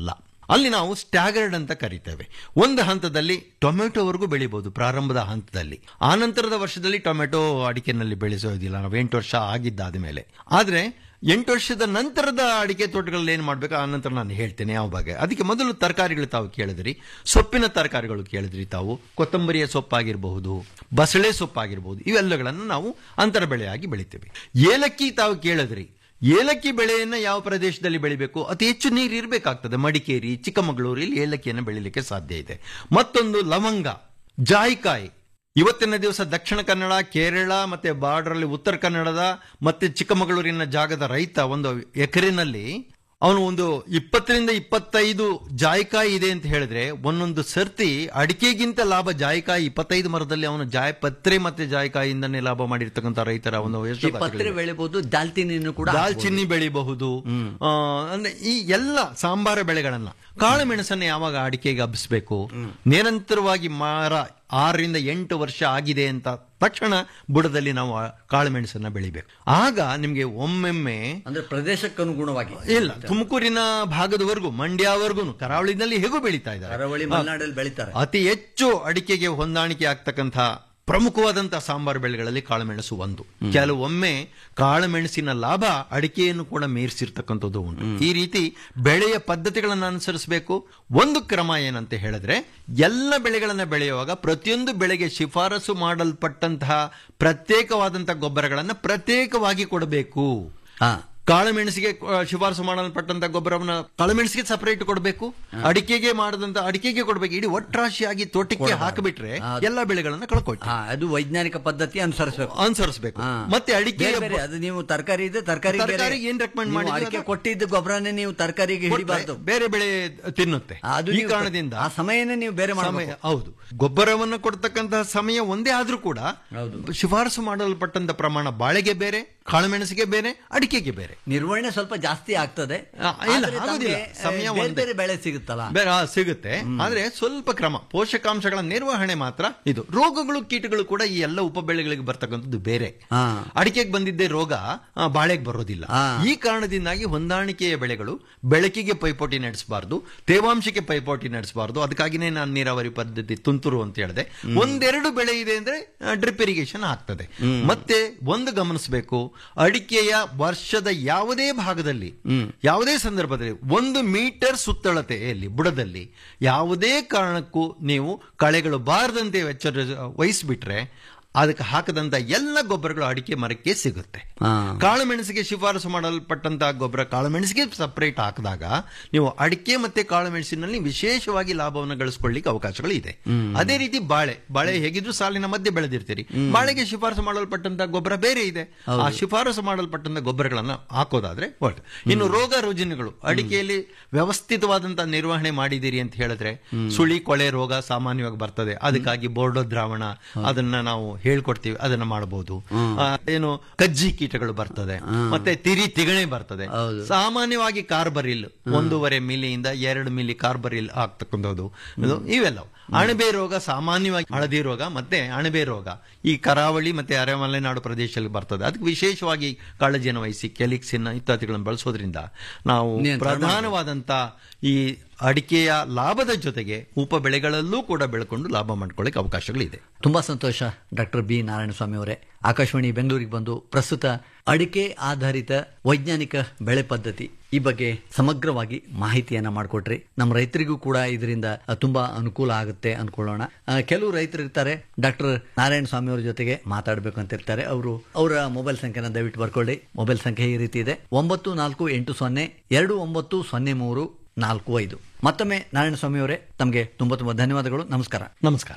ಅಲ್ಲಿ ನಾವು ಸ್ಟ್ಯಾಗರ್ಡ್ ಅಂತ ಕರಿತೇವೆ ಒಂದು ಹಂತದಲ್ಲಿ ಟೊಮೆಟೊವರೆಗೂ ಬೆಳಿಬಹುದು ಪ್ರಾರಂಭದ ಹಂತದಲ್ಲಿ ಆ ನಂತರದ ವರ್ಷದಲ್ಲಿ ಟೊಮೆಟೊ ಅಡಿಕೆನಲ್ಲಿ ಬೆಳೆಸೋದಿಲ್ಲ ನಾವು ಎಂಟು ವರ್ಷ ಆಗಿದ್ದಾದ ಮೇಲೆ ಆದ್ರೆ ಎಂಟು ವರ್ಷದ ನಂತರದ ಅಡಿಕೆ ತೋಟಗಳಲ್ಲಿ ಏನು ಮಾಡಬೇಕು ಆ ನಂತರ ನಾನು ಹೇಳ್ತೇನೆ ಯಾವ ಬಗ್ಗೆ ಅದಕ್ಕೆ ಮೊದಲು ತರಕಾರಿಗಳು ತಾವು ಕೇಳಿದ್ರಿ ಸೊಪ್ಪಿನ ತರಕಾರಿಗಳು ಕೇಳಿದ್ರಿ ತಾವು ಕೊತ್ತಂಬರಿಯ ಸೊಪ್ಪಾಗಿರಬಹುದು ಬಸಳೆ ಸೊಪ್ಪಾಗಿರಬಹುದು ಇವೆಲ್ಲಗಳನ್ನು ನಾವು ಅಂತರ ಬೆಳೆಯಾಗಿ ಬೆಳಿತೇವೆ ಏಲಕ್ಕಿ ತಾವು ಕೇಳಿದ್ರಿ ಏಲಕ್ಕಿ ಬೆಳೆಯನ್ನ ಯಾವ ಪ್ರದೇಶದಲ್ಲಿ ಬೆಳಿಬೇಕು ಅತಿ ಹೆಚ್ಚು ನೀರು ಇರಬೇಕಾಗ್ತದೆ ಮಡಿಕೇರಿ ಚಿಕ್ಕಮಗಳೂರು ಇಲ್ಲಿ ಏಲಕ್ಕಿಯನ್ನು ಬೆಳಿಲಿಕ್ಕೆ ಸಾಧ್ಯ ಇದೆ ಮತ್ತೊಂದು ಲವಂಗ ಜಾಯಿಕಾಯಿ ಇವತ್ತಿನ ದಿವಸ ದಕ್ಷಿಣ ಕನ್ನಡ ಕೇರಳ ಮತ್ತೆ ಬಾರ್ಡರ್ ಅಲ್ಲಿ ಉತ್ತರ ಕನ್ನಡದ ಮತ್ತೆ ಚಿಕ್ಕಮಗಳೂರಿನ ಜಾಗದ ರೈತ ಒಂದು ಎಕರೆನಲ್ಲಿ ಅವನು ಒಂದು ಇಪ್ಪತ್ತರಿಂದ ಇಪ್ಪತ್ತೈದು ಜಾಯಿಕಾಯಿ ಇದೆ ಅಂತ ಹೇಳಿದ್ರೆ ಒಂದೊಂದು ಸರ್ತಿ ಅಡಿಕೆಗಿಂತ ಲಾಭ ಜಾಯಿಕಾಯಿ ಇಪ್ಪತ್ತೈದು ಮರದಲ್ಲಿ ಅವನು ಜಾಯ ಪತ್ರೆ ಮತ್ತೆ ಜಾಯಿಕಾಯಿಯಿಂದನೇ ಲಾಭ ಮಾಡಿರ್ತಕ್ಕಂಥ ರೈತರ ಒಂದು ಈ ಎಷ್ಟು ಪತ್ರೆ ಬೆಳಿಬಹುದು ದಾಲ್ಚಿನ್ನಿನೂ ಕೂಡ ದಾಲ್ಚಿನ್ನಿ ಬೆಳಿಬಹುದು ಆ, ಅಂದ್ರೆ ಈ ಎಲ್ಲ ಸಾಂಬಾರ ಬೆಳೆಗಳನ್ನ ಕಾಳು ಮೆಣಸನ್ನ ಯಾವಾಗ ಅಡಿಕೆಗೆ ಹಬ್ಬಿಸ್ಬೇಕು ನಿರಂತರವಾಗಿ ಮಾರ ಆರರಿಂದ ಎಂಟು ವರ್ಷ ಆಗಿದೆ ಅಂತ ತಕ್ಷಣ ಬುಡದಲ್ಲಿ ನಾವು ಆ ಕಾಳು ಮೆಣಸನ್ನ ಬೆಳಿಬೇಕು ಆಗ ನಿಮ್ಗೆ ಒಮ್ಮೆಮ್ಮೆ ಅಂದ್ರೆ ಪ್ರದೇಶಕ್ಕನುಗುಣವಾಗಿ ಇಲ್ಲ ತುಮಕೂರಿನ ಭಾಗದವರೆಗೂ ಮಂಡ್ಯವರೆಗೂ ಕರಾವಳಿನಲ್ಲಿ ಹೇಗೂ ಬೆಳೀತಾ ಇದ್ದಾರೆ ಕರಾವಳಿ ಮಲೆನಾಡಲ್ಲಿ ಬೆಳಿತಾರೆ ಅತಿ ಹೆಚ್ಚು ಅಡಿಕೆಗೆ ಹೊಂದಾಣಿಕೆ ಆಗ್ತಕ್ಕಂಥ ಪ್ರಮುಖವಾದಂತಹ ಸಾಂಬಾರು ಬೆಳೆಗಳಲ್ಲಿ ಕಾಳುಮೆಣಸು ಒಂದು ಕೆಲವೊಮ್ಮೆ ಕಾಳುಮೆಣಸಿನ ಲಾಭ ಅಡಿಕೆಯನ್ನು ಕೂಡ ಮೀರಿಸಿರ್ತಕ್ಕಂಥದ್ದು ಉಂಟು ಈ ರೀತಿ ಬೆಳೆಯ ಪದ್ಧತಿಗಳನ್ನು ಅನುಸರಿಸಬೇಕು ಒಂದು ಕ್ರಮ ಏನಂತ ಹೇಳಿದ್ರೆ ಎಲ್ಲ ಬೆಳೆಗಳನ್ನ ಬೆಳೆಯುವಾಗ ಪ್ರತಿಯೊಂದು ಬೆಳೆಗೆ ಶಿಫಾರಸು ಮಾಡಲ್ಪಟ್ಟಂತಹ ಪ್ರತ್ಯೇಕವಾದಂತಹ ಗೊಬ್ಬರಗಳನ್ನ ಪ್ರತ್ಯೇಕವಾಗಿ ಕೊಡಬೇಕು ಹಾ ಕಾಳುಮೆಣಸಿಗೆ ಆ, ಶಿಫಾರಸು ಮಾಡಲ್ಪಟ್ಟಂತ ಗೊಬ್ಬರವನ್ನ ಕಾಳುಮೆಣಸಿಗೆ ಸಪರೇಟ್ ಕೊಡಬೇಕು ಅಡಿಕೆಗೆ ಮಾಡದಂತ ಅಡಿಕೆಗೆ ಕೊಡಬೇಕು ಇಡೀ ಒಟ್ರಾಶಿಯಾಗಿ ತೋಟಕ್ಕೆ ಹಾಕಿಬಿಟ್ರೆ ಎಲ್ಲ ಬೆಳೆಗಳನ್ನ ಕಳ್ಕೊಳ್ತೀವಿ ಹಾ ಅದು ವೈಜ್ಞಾನಿಕ ಪದ್ಧತಿ ಅನುಸರಿಸಬೇಕು ಅನುಸರಿಸಬೇಕು ಹಾ. ಮತ್ತೆ ಅಡಿಕೆ ಬೇರೆ ಬೇರೆ, ಅದು ನೀವು ತರಕಾರಿ ಇದೆ ತರಕಾರಿ ತರಕಾರಿಗೆ ಏನ್ recommend ಮಾಡಿದ್ರೆ ಅಡಿಕೆ ಅದು- ಕೊಟ್ಟಿದ್ದ ಗೊಬ್ಬರನೇ ನೀವು ತರಕಾರಿಗೆ ಹಿಡಿಬಾರ್ದು ಬೇರೆ ಬೆಳೆ ತಿನ್ನುತ್ತೆ ಅದು ಈ ನೀವು- ಕಾರಣದಿಂದ ಆ ಸಮಯನೇ ನೀವು ಬೇರೆ ಸಮಯ ಮಾಡಬೇಕು ಹೌದು ಗೊಬ್ಬರವನ್ನು ಕೊಡ್ತಕ್ಕಂತಹ ಸಮಯ ಒಂದೇ ಆದ್ರೂ ಕೂಡ ಹೌದು. ಶಿಫಾರಸು ಮಾಡಲ್ಪಟ್ಟಂತ ಪ್ರಮಾಣ ಬಾಳೆಗೆ ಬೇರೆ ಕಾಳುಮೆಣಸಿಗೆ ಬೇರೆ ಅಡಿಕೆಗೆ ಬೇರೆ ನಿರ್ವಹಣೆ ಸ್ವಲ್ಪ ಜಾಸ್ತಿ ಆಗ್ತದೆ ಆ, ಇಲ್ಲ, ಆದ್ರೆ ಆಗುದಿಲ್ಲ. ತಮ್ಗೆ, ಸಮಯ ಆ, ಬೇರೆ ಒಂದೇ. ಬೇರೆ ಬೆಳೆ ಸಿಗುತ್ತಲ್ಲ ಬೇರೆ ಆ, ಸಿಗುತ್ತೆ ಆದ್ರೆ ಸ್ವಲ್ಪ ಕ್ರಮ ಪೋಷಕಾಂಶಗಳ ನಿರ್ವಹಣೆ ಮಾತ್ರ ಇದು ರೋಗಗಳು ಕೀಟಗಳು ಕೂಡ ಈ ಎಲ್ಲ ಉಪ ಬೆಳೆಗಳಿಗೆ ಬರ್ತಕ್ಕಂಥದ್ದು ಬೇರೆ ಹಾ. ಅಡಿಕೆಗೆ ಬಂದಿದ್ದೇ ರೋಗ ಆ, ಬಾಳೆಗೆ ಬರೋದಿಲ್ಲ ಹಾ. ಈ ಕಾರಣದಿಂದಾಗಿ ಹೊಂದಾಣಿಕೆಯ ಬೆಳೆಗಳು ಬೆಳಕಿಗೆ ಪೈಪೋಟಿ ನಡೆಸಬಾರ್ದು ತೇವಾಂಶಕ್ಕೆ ಪೈಪೋಟಿ ನಡೆಸಬಾರ್ದು ಅದಕ್ಕಾಗಿನೇ ನಾನು ನೀರಾವರಿ ಪದ್ಧತಿ ತುಂತುರು ಅಂತ ಹೇಳಿದೆ ಒಂದೆರಡು ಬೆಳೆ ಇದೆ ಅಂದ್ರೆ ಡ್ರಿಪ್ ಇರಿಗೇಷನ್ ಆಗ್ತದೆ ಮತ್ತೆ ಒಂದು ಗಮನಿಸಬೇಕು ಅಡಿಕೆಯ ವರ್ಷದ ಯಾವುದೇ ಭಾಗದಲ್ಲಿ ಯಾವುದೇ ಸಂದರ್ಭದಲ್ಲಿ ಒಂದು ಮೀಟರ್ ಸುತ್ತಳತೆಯಲ್ಲಿ ಬುಡದಲ್ಲಿ ಯಾವುದೇ ಕಾರಣಕ್ಕೂ ನೀವು ಕಳೆಗಳು ಬಾರದಂತೆ ಎಚ್ಚರ ವಹಿಸ್ಬಿಟ್ರೆ ಅದಕ್ಕೆ ಹಾಕದಂತ ಎಲ್ಲ ಗೊಬ್ಬರಗಳು ಅಡಿಕೆ ಮರಕ್ಕೆ ಸಿಗುತ್ತೆ ಹಾ. ಕಾಳುಮೆಣಸಿಗೆ ಶಿಫಾರಸು ಮಾಡಲ್ಪಟ್ಟಂತಹ ಗೊಬ್ಬರ ಕಾಳುಮೆಣಸಿಗೆ ಸಪರೇಟ್ ಹಾಕಿದಾಗ ನೀವು ಅಡಿಕೆ ಮತ್ತೆ ಕಾಳುಮೆಣಸಿನಲ್ಲಿ ವಿಶೇಷವಾಗಿ ಲಾಭವನ್ನು ಗಳಿಸ್ಕೊಳ್ಳಿಕ್ಕೆ ಅವಕಾಶಗಳು ಇದೆ ಅದೇ ರೀತಿ ಬಾಳೆ ಬಾಳೆ ಹೇಗಿದ್ರು ಸಾಲಿನ ಮಧ್ಯೆ ಬೆಳೆದಿರ್ತೀರಿ ಬಾಳೆಗೆ ಶಿಫಾರಸು ಮಾಡಲ್ಪಟ್ಟಂತಹ ಗೊಬ್ಬರ ಬೇರೆ ಇದೆ ಆ ಶಿಫಾರಸು ಮಾಡಲ್ಪಟ್ಟಂತ ಗೊಬ್ಬರಗಳನ್ನ ಹಾಕೋದಾದ್ರೆ ಒಳ್ಳೆ ಇನ್ನು ರೋಗ ರುಜಿನಗಳು ಅಡಿಕೆಯಲ್ಲಿ ವ್ಯವಸ್ಥಿತವಾದಂತಹ ನಿರ್ವಹಣೆ ಮಾಡಿದ್ದೀರಿ ಅಂತ ಹೇಳಿದ್ರೆ ಸುಳಿ ಕೊಳೆ ರೋಗ ಸಾಮಾನ್ಯವಾಗಿ ಬರ್ತದೆ ಅದಕ್ಕಾಗಿ ಬೋರ್ಡೋ ದ್ರಾವಣ ಅದನ್ನ ನಾವು ಹೇಳ್ಕೊಡ್ತೀವಿ ಅದನ್ನ ಮಾಡಬಹುದು ಆ, ಏನು ಕಜ್ಜಿ ಕೀಟಗಳು ಬರ್ತದೆ ಮತ್ತೆ ತಿರಿ ತಿಗಣೆ ಬರ್ತದೆ ಹೌದು. ಸಾಮಾನ್ಯವಾಗಿ ಕಾರ್ಬರಿಲ್ ಒಂದೂವರೆ ಮಿಲಿಯಿಂದ ಎರಡು ಮಿಲಿ ಕಾರ್ಬರಿಲ್ ಆಗ್ತಕ್ಕಂಥದ್ದು ಇದು ಇವೆಲ್ಲವು ಅಣಬೆ ರೋಗ ಸಾಮಾನ್ಯವಾಗಿ ಹಳದಿ ರೋಗ ಮತ್ತೆ ಅಣಬೆ ರೋಗ ಈ ಕರಾವಳಿ ಮತ್ತೆ ಅರೆಮಲೆನಾಡು ಪ್ರದೇಶದಲ್ಲಿ ಬರ್ತದೆ ಅದಕ್ಕೆ ವಿಶೇಷವಾಗಿ ಕಾಳಜಿಯನ್ನು ವಹಿಸಿ ಕೆಲಿಕ್ಸಿನ್ ಇತ್ಯಾದಿಗಳನ್ನು ಬಳಸೋದ್ರಿಂದ ನಾವು ನಿಯಂತ್ರಣ ಪ್ರಧಾನವಾದಂತ ಈ ಅಡಿಕೆಯ ಲಾಭದ ಜೊತೆಗೆ ಉಪ ಬೆಳೆಗಳಲ್ಲೂ ಕೂಡ ಬೆಳ್ಕೊಂಡು ಲಾಭ ಮಾಡ್ಕೊಳ್ಳಿಕ್ಕೆ ಅವಕಾಶಗಳಿದೆ ತುಂಬಾ ಸಂತೋಷ ಡಾಕ್ಟರ್ ಬಿ ನಾರಾಯಣಸ್ವಾಮಿ ಅವರೇ ಆಕಾಶವಾಣಿ ಬೆಂಗಳೂರಿಗೆ ಬಂದು ಪ್ರಸ್ತುತ ಅಡಿಕೆ ಆಧಾರಿತ ವೈಜ್ಞಾನಿಕ ಬೆಳೆ ಪದ್ಧತಿ ಈ ಬಗ್ಗೆ ಸಮಗ್ರವಾಗಿ ಮಾಹಿತಿಯನ್ನ ಮಾಡಿಕೊಟ್ರಿ ನಮ್ಮ ರೈತರಿಗೂ ಕೂಡ ಇದರಿಂದ ತುಂಬಾ ಅನುಕೂಲ ಆಗುತ್ತೆ ಅನ್ಕೊಳ್ಳೋಣ ಆ, ಕೆಲವು ರೈತರು ಇರ್ತಾರೆ ಡಾಕ್ಟರ್ ನಾರಾಯಣ ಸ್ವಾಮಿ ಅವರ ಜೊತೆಗೆ ಮಾತಾಡಬೇಕು ಅಂತ ಇರ್ತಾರೆ ಅವರು ಅವರ ಮೊಬೈಲ್ ಸಂಖ್ಯೆನ ದಯವಿಟ್ಟು ಬರ್ಕೊಳ್ಳಿ ಮೊಬೈಲ್ ಸಂಖ್ಯೆ ಈ ರೀತಿ ಇದೆ ಒಂಬತ್ತು ನಾಲ್ಕು ಎಂಟು ಸೊನ್ನೆ ಎರಡು ಒಂಬತ್ತು ಸೊನ್ನೆ ಮೂರು ನಾಲ್ಕು ಐದು ಮತ್ತೊಮ್ಮೆ ನಾರಾಯಣ ಸ್ವಾಮಿ ಅವರೇ ತಮಗೆ ತುಂಬಾ ತುಂಬಾ ಧನ್ಯವಾದಗಳು ನಮಸ್ಕಾರ ನಮಸ್ಕಾರ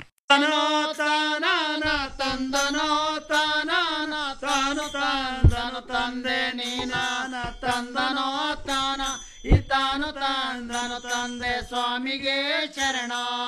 ತಂದನೋ ತಾನಾನ ತಾನು ತಂದನು ತಂದೆ ನೀನಾನ ತಂದನೋ ತಾನ ಈ ತಾನು ತಂದನು ತಂದೆ ಸ್ವಾಮಿಗೆ ಶರಣ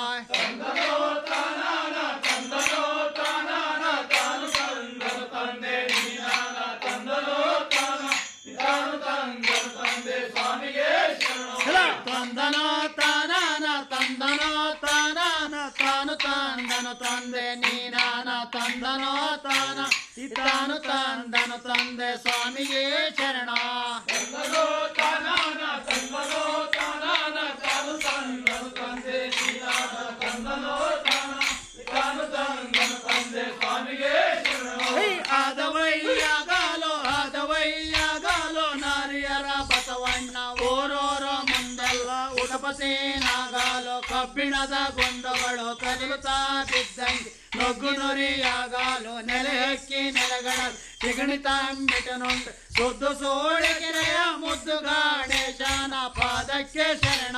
ತಂದನೋ ತಾನಾನ ತಂದನೋ ತಾನಾನ ತಾನು ತಂದನು ತಂದೆ ನೀನಾನ ತಂದನೋ ತಾನ ಈ ತಾನು ತಂದನು ತಂದೆ ಸ್ವಾಮಿಗೆ ಶರಣ ತಂದನೋ ತಾನಾನ ತಂದನೋ ತಾನಾನ ತಾನು ನಾಗಾಲು ಕಬ್ಬಿಣದ ಗುಂಡುಗಳು ಕಲಿಯುತ್ತಾ ಬಿದ್ದಂಗೆ ನೊಗ್ಗು ನುರಿಯಾಗಾಲು ನೆಲೆ ಹಕ್ಕಿ ನೆಲಗಳ ತಿಗಣಿತಾಂಬಿಟನುಂಟು ಸುದ್ದು ಸೋಳಿಗೆರೆಯ ಮುದ್ದು ಗಾಣೇಶನ ಪಾದಕ್ಕೆ ಶರಣ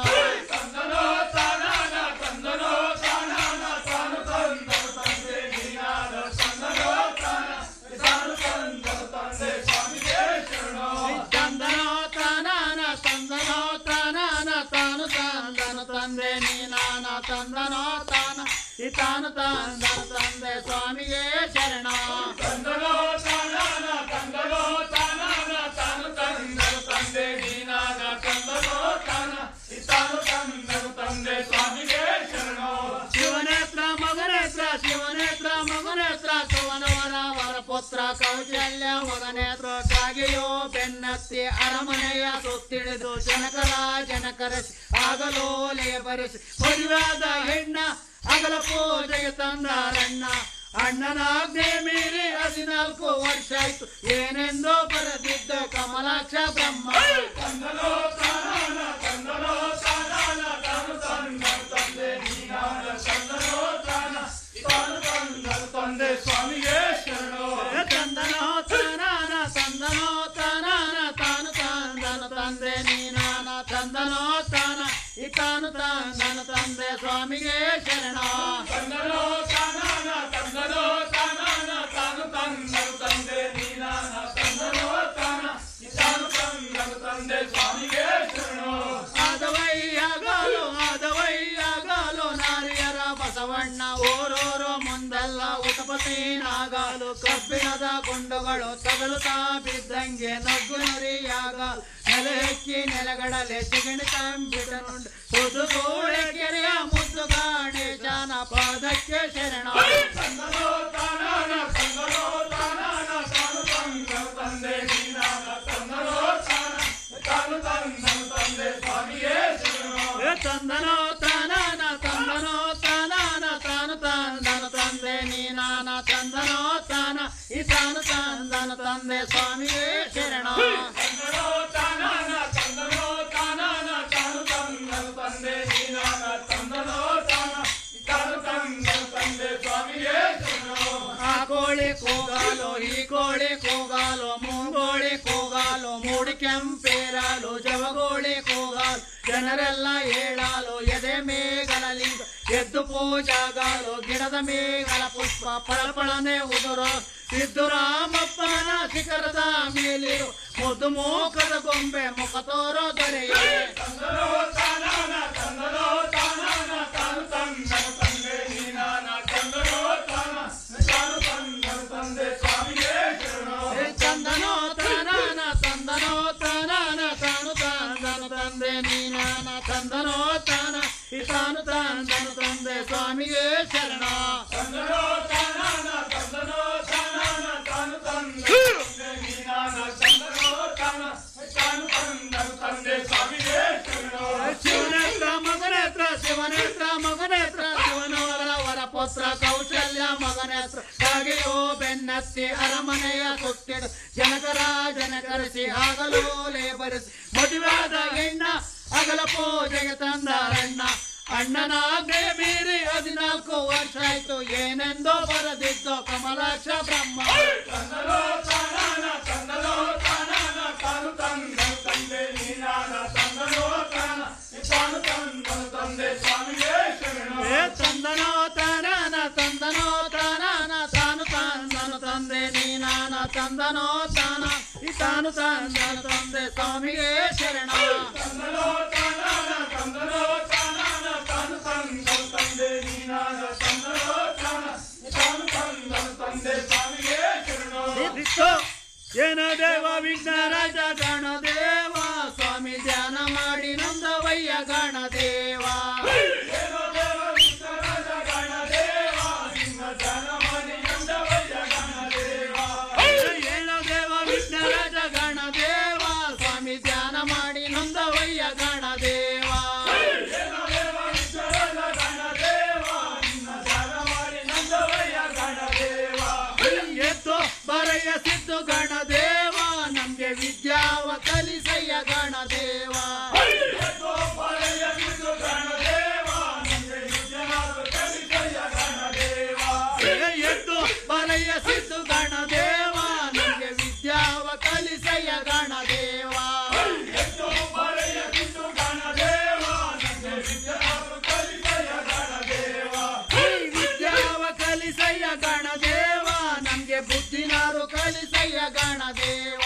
ಚಂದನೋ ತಾನಾನ ತಂದನೋ ತಾನಾನ ತಾನು ತಂದನು ತಂದೆ ನೀನಾನ ತಂದನೋ ತಾನ ಈ ತಾನು ತಂದನು ತಂದೆ ಸ್ವಾಮಿಗೆ ಶರಣ ತಂದನೋ ತಾನಾನ ತಂದನೋ ತಾನಾನ ತಾನು ತಂದನು ತಂದೆ ನೀನಾನ ತಂದನೋ ತಾನ ಈ ತಾನು ತಂದನು ತಂದೆ ಸ್ವಾಮಿಗೆ ಶರಣ ಶಿವನೇತ್ರ ಮಗನೇತ್ರ ಶಿವನೇತ್ರ ಮಗನೇತ್ರ ಸುವನವರ ವರ ಪುತ್ರ ಕೌಶಲ್ಯ ಮಗನೇತ್ರ ಕಾಗೆಯೋ ಬೆನ್ನತ್ತಿ ಅರಮನೆಯ ಸುತ್ತಿಡಿದು ಜನಕರ ಜನಕರಸಿ ಆಗಲೋಲೆಯ ಬರೆಸಿ ಮದುವಾದ ಹೆಣ್ಣ ಅಗಲ ಪೂಜೆಗೆ ತಂದಾರಣ್ಣ ಅಣ್ಣನಾಜ್ಞೆ ಮೀರಿ ಹದಿನಾಲ್ಕು ವರ್ಷ ಆಯ್ತು ಏನೆಂದೋ ಬರೆದಿದ್ದ ಕಮಲಾಕ್ಷ ಬ್ರಹ್ಮ ತಂದನೋ ತಾನಾನ ತಂದನೋ ತಾನಾನ ತಾನು ತಂದ ತಂದೆ ನೀನಾನ ತಂದನೋ ತಾನ ತಾನು ತಂದ ತಂದೆ ಸ್ವಾಮಿಗೆ ಶರಣೋ ತಂದನೋ ತಾನಾನ ತಂದನೋ ತಾನಾನ ತಾನು ತಂದನು ತಂದೆ ನೀನಾನ ತಂದನೋ ತಾನ ಈ ತಾನು ತಂದನು ತಂದೆ ಸ್ವಾಮಿಗೆ ಶರಣ ತಂದನೋ ತಾನಾನ ತಂದನೋ ತಾನಾನ ತಾನು ತಂದನು ತಂದೆ ನೀನಾನ ತಂದನೋ ತಾನ ಈ ತಾನು ತಂದನು ತಂದೆ ಸ್ವಾಮಿಗೆ ಶರಣೋ ಆದವಯ್ಯಾಗಲು ಆದವಯ್ಯಾಗಲು ನಾರಿಯರ ಬಸವಣ್ಣ ಓರೋರೋ ಮುಂದಲ್ಲ ಉತಪತಿ ನಾಗಲು ಕಬ್ಬಿಣದ ಗುಂಡುಗಳು ತಗಲುತ್ತಾ ಬಿದ್ದಂಗೆ ನಗ್ಗು ನುರಿಯಾಗ ನೆಲೆ ಹೆಕ್ಕಿ ನೆಲಗಡಲೆ ಚಿಗಣಿ ತಂಬಿಟನುಂಡು ಸುದು ಗೋಳೆ ಕೆರೆಯ ಮುದ್ದು ಗಾಣೇಶನ ಪಾದಕ್ಕೆ ಶರಣ ತಂದನೋ ತಾನಾನ ತಂದನೋ ತಾನಾನ ತಾನು ತಂದನು ತಂದೆ ನೀನಾನ ತಂದನೋ ತಾನ ತಾನು ತಂದನು ತಂದೆ ಸ್ವಾಮಿಯೇ ಶರಣೋ ತಂದನೋ ತಾನಾನ ತಂದನೋ ತಾನಾನ ತಾನು ತಂದನು ತಂದೆ ನೀನಾನ ತಂದನೋ ತಾನ ಈ ತಾನು ತಂದನು ತಂದೆ ಸ್ವಾಮಿಯೇ ಶರಣ ತಂದನೋ ತಾನಾನ ತಂದನೋ ತಾನಾನ ತಾನು ತಂದನು ತಂದೆ ನೀನಾನ ತಂದನೋ ತಾನ ಈ ತಾನು ತಂದನು ತಂದೆ ಸ್ವಾಮಿಯೇ ಶರಣೋ ಆ ಕೋಳಿ ಕೂಗಾಲು ಈ ಕೋಳಿ ಕೂಗಾಲು ಮುಂಗೋಳಿ ಕೂಗಾಲು ಮೂಡಿ ಕೆಂಪೇರಾಲು ಜವಗೋಳಿ ಕೂಗಾಲು ಜನರೆಲ್ಲ ಹೇಳಾಲು ಎದೆ ಮೇಘಲಲಿಂಗ ಎದ್ದು ಪೂಜಾಗಾಲು ಗಿಡದ ಮೇಘಲ ಪುಷ್ಪ ಫಳಫಳನೆ ಉದುರು ಸಿದ್ದು ರಾಮಪ್ಪನ ಶಿಖರದ ಮೇಲಿರು ಮುದ್ದು ಮೋಕದ ಗೊಂಬೆ ಮುಖ ತೋರೋ ದೊರೆಯೇ ತಂದನೋ ತಾನಾನ ತಂದನೋ ತಾನಾನ ತಾನು ತಂದನು ತಂದೆ ನೀನಾನ ತಂದನೋ ತಾನ ತಾನು ತಂದನು ತಂದೆ ಸ್ವಾಮಿಯೇ ಶರಣೋ ತಂದನೋ ತಾನಾನ ತಂದನೋ ತಾನಾನ ತಾನು ತಂದನು ತಂದೆ ನೀನಾನ ತಂದನೋ ತಾನ ಈ ತಾನು ತಂದನು ತಂದೆ ಸ್ವಾಮಿಯೇ ಶರಣ ತಂದನೋ ತಾನಾನ ತಂದನೋ ತಾನಾನ ತಾನು ತಂದನು ತಂದೆ ನೀನಾನ ತಂದನೋ ತಾನ ತಾನು ತಂದನು ತಂದೆ ಸ್ವಾಮಿಯೇ ಶರಣೋ ಶಿವನೇತ್ರ ಮಗನೇತ್ರ ಶಿವನೇತ್ರ ಮಗನೇತ್ರ ಶಿವನವರ ವರ ಪುತ್ರ ಕೌಶಲ್ಯ ಮಗನೇತ್ರ ಕಾಗೆಯೋ ಬೆನ್ನತ್ತಿ ಅರಮನೆಯ ಸುತ್ತಿಡ ಜನಕರ ಜನಕರಿಸಿ ಆಗಲೂ ಲೇಬರಿಸಿ ಮದುವಾದ ಹೆಣ್ಣ ಅಗಲ ಪೂಜೆಗೆ ತಂದಾರಣ್ಣ ಅಣ್ಣನಾಗೆ ಮೀರಿ ಹದಿನಾಲ್ಕು ವರ್ಷ ಆಯ್ತು ಏನೆಂದೋ ಬರದಿದ್ದು ಕಮಲಾಕ್ಷ ಬ್ರಹ್ಮ ತಂದನೋ ತಾನಾನ ತಂದನೋ ತಾನಾನ ತಾನು ತಂದನು ತಂದೆ ನೀನಾನ ತಂದನೋ ತಾನ ತಾನು ತಂದನು ತಂದೆ ಸ್ವಾಮಿಯೇ ಶರಣೋ ತಂದನೋ ತಾನಾನ ತಂದನೋ ತಾನಾನ ತಾನು ತಂದನು ತಂದೆ ನೀನಾನ ತಂದನೋ ತಾನ ಈ ತಾನು ತಂದನು ತಂದೆ ಸ್ವಾಮಿಯೇ ಶರಣ ತಂದನೋ ತಾನಾನ ತಂದನೋ ತಾನಾನ ತಾನು ತಂದನು ತಂದೆ ನೀನಾನ ತಂದನೋ ತಾನ ಈ ತಾನು ತಂದನು ತಂದೆ ಸ್ವಾಮಿಯೇ ಶರಣೋ ಏನ ದೇವ ವಿಘ್ನರಾಜ ಗಣದೇವ ಸ್ವಾಮಿ ಧ್ಯಾನ ಮಾಡಿ ನಂದವಯ್ಯ ಗಣದೇವ ಏನೋ ದೇವ ವಿಘ್ನರಾಜ ಗಣದೇವ ನಿನ್ನ ಧ್ಯಾನ ಮಾಡಿ ನಂದವಯ್ಯ ಗಣದೇವ ಏನೋ ದೇವ ವಿಘ್ನರಾಜ ಗಣದೇವ ಸ್ವಾಮಿ ಧ್ಯಾನ ಮಾಡಿ ನಂದವಯ್ಯ ಗಣದೇವ ಏನೋ ದೇವ ವಿಘ್ನರಾಜ ಗಣದೇವ ನಿನ್ನ ಧ್ಯಾನ ಮಾಡಿ ನಂದವಯ್ಯ ಗಣದೇವ ಎದ್ದು ಬರೆಯ ಸಿದ್ದು ಗಣದೇವ ನಮ್ಗೆ ವಿದ್ಯಾವ ಕಲಿಸಯ್ಯ ಗಣದೇವ ಎದ್ದು ಬರೆಯ ಸಿದ್ದು ಸಿದ್ದು ಗಣದೇವ ನಮಗೆ ವಿದ್ಯಾವ ಕಲಿಸಯ್ಯ ಗಣದೇವ ಈ ವಿದ್ಯಾವ ಕಲಿಸಯ್ಯ ಗಣದೇವ ನಮ್ಗೆ ಬುದ್ಧಿನಾರು ಕಲಿಸಯ್ಯ ಗಣದೇವ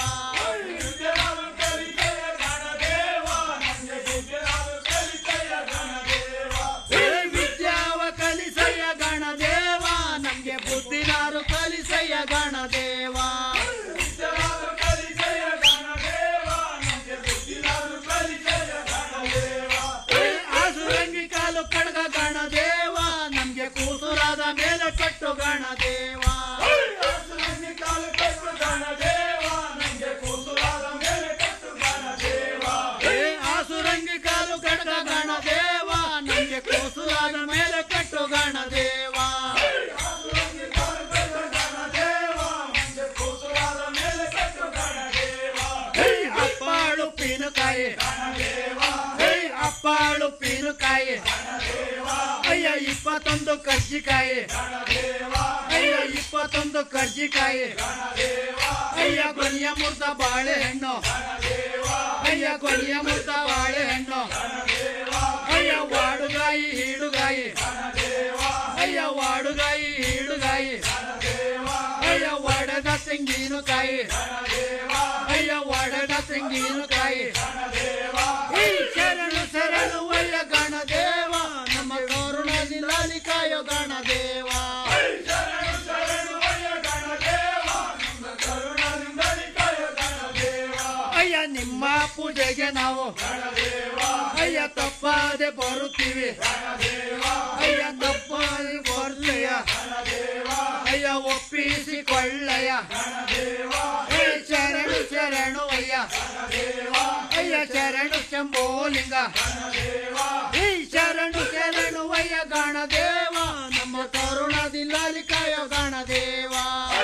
ಈ ವಿದ್ಯಾವ ಕಲಿಸಯ್ಯ ಗಣದೇವ ನಮ್ಗೆ ಬುದ್ಧಿನಾರು ಕಲಿಸಯ್ಯ ಗಣದೇವ ಈ ಆಸುರಂಗಿ ಕಾಲು ಕಡ್ಗ ಗಣದೇವ ನಮ್ಗೆ ಕೂಸುರಾದ ಮೇಲೆ ಕಟ್ಟು ಗಣದೇವ ಏ ಆಸುರಂಗಿ ಕಾಲು ಕಡ್ಗ ಗಣದೇವ ನಮ್ಗೆ ಕೂಸುರಾದ ಮೇಲೆ ಕಟ್ಟು ಗಣದೇವ ಏ ಅಪ್ಪಾಳು ಪೀನುಕಾಯಿ ಏ ಅಪ್ಪಾಳು ಪೀನುಕಾಯಿ ಅಯ್ಯ ಇಪ್ಪತ್ತೊಂದು ಕರ್ಜಿಕಾಯಿ ಅಯ್ಯ ಇಪ್ಪತ್ತೊಂದು ಕರ್ಜಿಕಾಯಿ ಅಯ್ಯ ಕೊನೆಯ ಮುರ್ದ ಬಾಳೆಹಣ್ಣು ಅಯ್ಯ ಕೊನೆಯ ಮುರ್ದ ಬಾಳೆಹಣ್ಣು ಅಯ್ಯ ವಾಡುಗಾಯಿ ಹೀಡುಗಾಯಿ ಅಯ್ಯ ವಾಡುಗಾಯಿ ಹೀಡುಗಾಯಿ ಅಯ್ಯ ಒಡೆದ ತೆಂಗಿನಕಾಯಿ ಅಯ್ಯ ಒಡೆದ ತೆಂಗಿನಕಾಯಿ ಈ ಶರಣು ಶರಣು ಅಯ್ಯ ಗಣದೇವ ನಮ್ಮ ಕರುಣದಲ್ಲಿ ಕಾಯೋ ಗಣದೇವ ಅಯ್ಯ ನಿಮ್ಮ ಪೂಜೆಗೆ ನಾವು ಅಯ್ಯ ತಪ್ಪಾದೆ ಬರುತ್ತೀವಿ ಅಯ್ಯ ತಪ್ಪಾದೆ ಬರ್ತೀಯ ಅಯ್ಯ ಒಪ್ಪಿಸಿಕೊಳ್ಳಯ್ಯ ಏ ಶರಣು ಶರಣು ಅಯ್ಯ ಅಯ್ಯ ಶರಣು ಶಂಭೋಲಿಂಗ ಈ ಶರಣು ಶರಣು ಅಯ್ಯ ಗಣದೇವ ನಮ್ಮ ಕರುಣದಿಲ್ಲಲಿ ಕಾಯ ಗಣದೇವ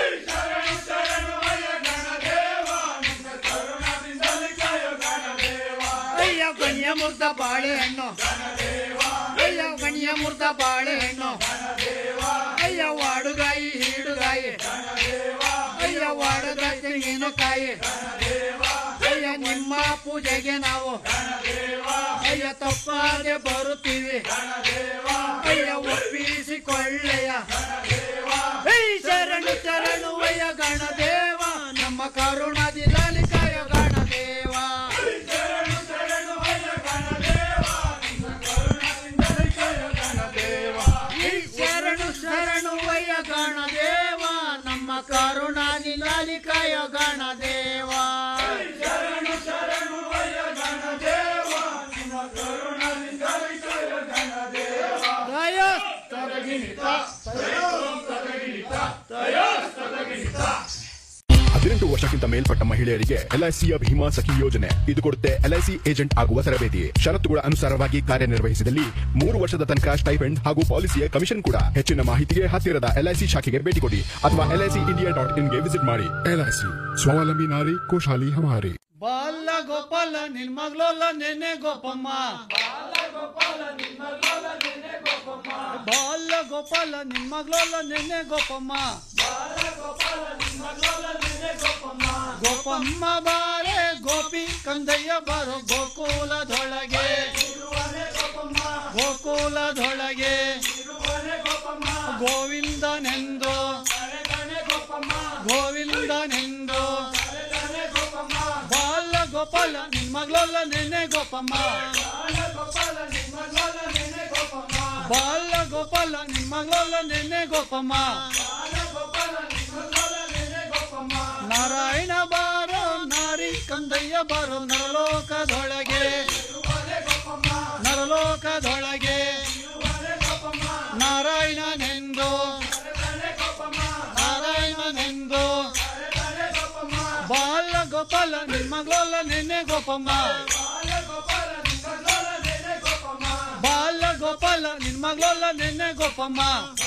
ಅಯ್ಯ ಗಣಿಯ ಮುರ್ದ ಬಾಳೆಹಣ್ಣು ಅಯ್ಯ ಗಣಿಯ ಮುರ್ದ ಬಾಳೆಹಣ್ಣು ಅಯ್ಯ ವಾಡುಗಾಯಿ ಹೀಡುಗಾಯಿ ಅಯ್ಯ ವಾಡದ ತೆಂಗಿನಕಾಯಿ ಅಯ್ಯ ನಿಮ್ಮ ಪೂಜೆಗೆ ನಾವು ಅಯ್ಯ ತಪ್ಪಾದೆ ಬರುತ್ತೀವಿ ಅಯ್ಯ ಒಪ್ಪಿಸಿಕೊಳ್ಳಯ್ಯ ಐ ಶರಣು ಶರಣು ಅಯ್ಯ ಗಣದೇವ ನಮ್ಮ ಕರುಣದಿಲ್ಲಲಿ ಕಾಯ ಗಣದೇವ ಈ ಶರಣು ಶರಣು ಅಯ್ಯ ಗಣದೇವ ನಮ್ಮ ಕರುಣಾದಿಲಾಲಿ ಕಾಯ ಗಣದೇವ ದಯ ತದಗಿಣಿತ ಹದಿನೆಂಟು ವರ್ಷಕ್ಕಿಂತ ಮೇಲ್ಪಟ್ಟ ಮಹಿಳೆಯರಿಗೆ ಎಲ್ಐಸಿಯ ಭೀಮಾ ಸಖಿ ಯೋಜನೆ ಇದು ಕೊಡುತ್ತೆ ಎಲ್ಐಸಿ ಏಜೆಂಟ್ ಆಗುವ ತರಬೇತಿ ಷರತ್ತುಗಳ ಅನುಸಾರವಾಗಿ ಕಾರ್ಯನಿರ್ವಹಿಸಿದಲ್ಲಿ ಮೂರು ವರ್ಷದ ತನಕ ಸ್ಟೈಪೆಂಡ್ ಹಾಗೂ ಪಾಲಿಸಿಯ ಕಮಿಷನ್ ಕೂಡ ಹೆಚ್ಚಿನ ಮಾಹಿತಿಗೆ ಹತ್ತಿರದ ಎಲ್ಐಸಿ ಶಾಖೆಗೆ ಭೇಟಿ ಕೊಡಿ ಅಥವಾ ಎಲ್ಐಸಿ ಇಂಡಿಯಾ ಡಾಟ್ ಇನ್ಗೆ ವಿಸಿಟ್ ಮಾಡಿ ಎಲ್ಐಸಿ ಸ್ವಾವಲಂಬಿ ನಾರಿ ಕೋಶಾಲಿ ಹಮಾರಿ ಬಾಲ ಗೋಪಾಲ ನಿನ್ ಮಗ್ಲೋಲ ನೆನೆ ಗೋಪಮ್ಮ ಬಾಲ ಗೋಪಾಲ ನಿನ್ ಮಗ್ಲೋಲ ನೆನೆ ಗೋಪಮ್ಮ ಗೋಪಮ್ಮ ಬಾರೆ ಗೋಪಿ ಕಂದಯ್ಯ ಬಾರೋ ಗೋಕುಲದೊಳಗೆ ಗೋಕುಲದೊಳಗೆ ಗೋವಿಂದನೆಂದು ಗೋವಿಂದನೆಂದು ಬಾಲ ಗೋಪಾಲ ನಿನ್ ಮಗ್ಲೋಲ ನೆನೆ ಗೋಪಮ್ಮ ಬಾಲ ಗೋಪಾಲ ನಿನ್ ಮಗ್ಲೋಲ ನೆನೆ ಗೋಪಮ್ಮ ನಾರಾಯಣ ಬಾರೋ ನಾರಿ ಕಂದಯ್ಯ ಬಾರೋ ನರಲೋಕದೊಳಗೆ ನರಲೋಕದೊಳಗೆ ನಾರಾಯಣನೆಂದು ನಾರಾಯಣನೆಂದು ಬಾಲ ಗೋಪಾಲ ನಿನ್ ಮಗ್ಲೋಲ ನೆನೆ ಗೋಪಮ್ಮ ಬಾಲ ಗೋಪಾಲ ನಿನ್ ಮಗ್ಲೋಲ ನೆನೆ ಗೋಪಮ್ಮ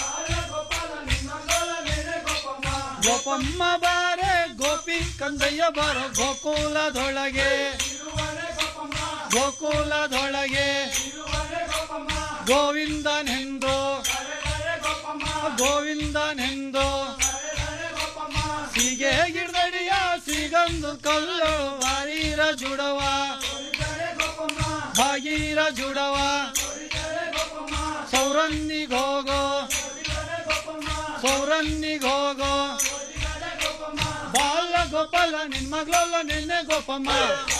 ಗೋಪಮ್ಮ ಬಾರೆ ಗೋಪಿ ಕಂದಯ್ಯ ಬಾರೋ ಗೋಕುಲದೊಳಗೆ ಗೋಕುಲದೊಳಗೆ ಗೋವಿಂದನೆಂದು ಗೋವಿಂದನೆಂದು ಸೀಗೆ ಗಿಡದಡಿಯ ಸಿಗಂದು ಕಲ್ಲು ಬಾರೀರ ಜುಡವ ಭಾಗೀರ ಜುಡವ ಸೌರನ್ನಿಗೋಗೋ ಸೌರನ್ನಿಗೋಗೋ ಬಾಲ ಗೋಪಾಲ ನಿನ್ ಮಗಳಲ್ಲ ನಿನ್ನೆ ಗೋಪಮ್ಮ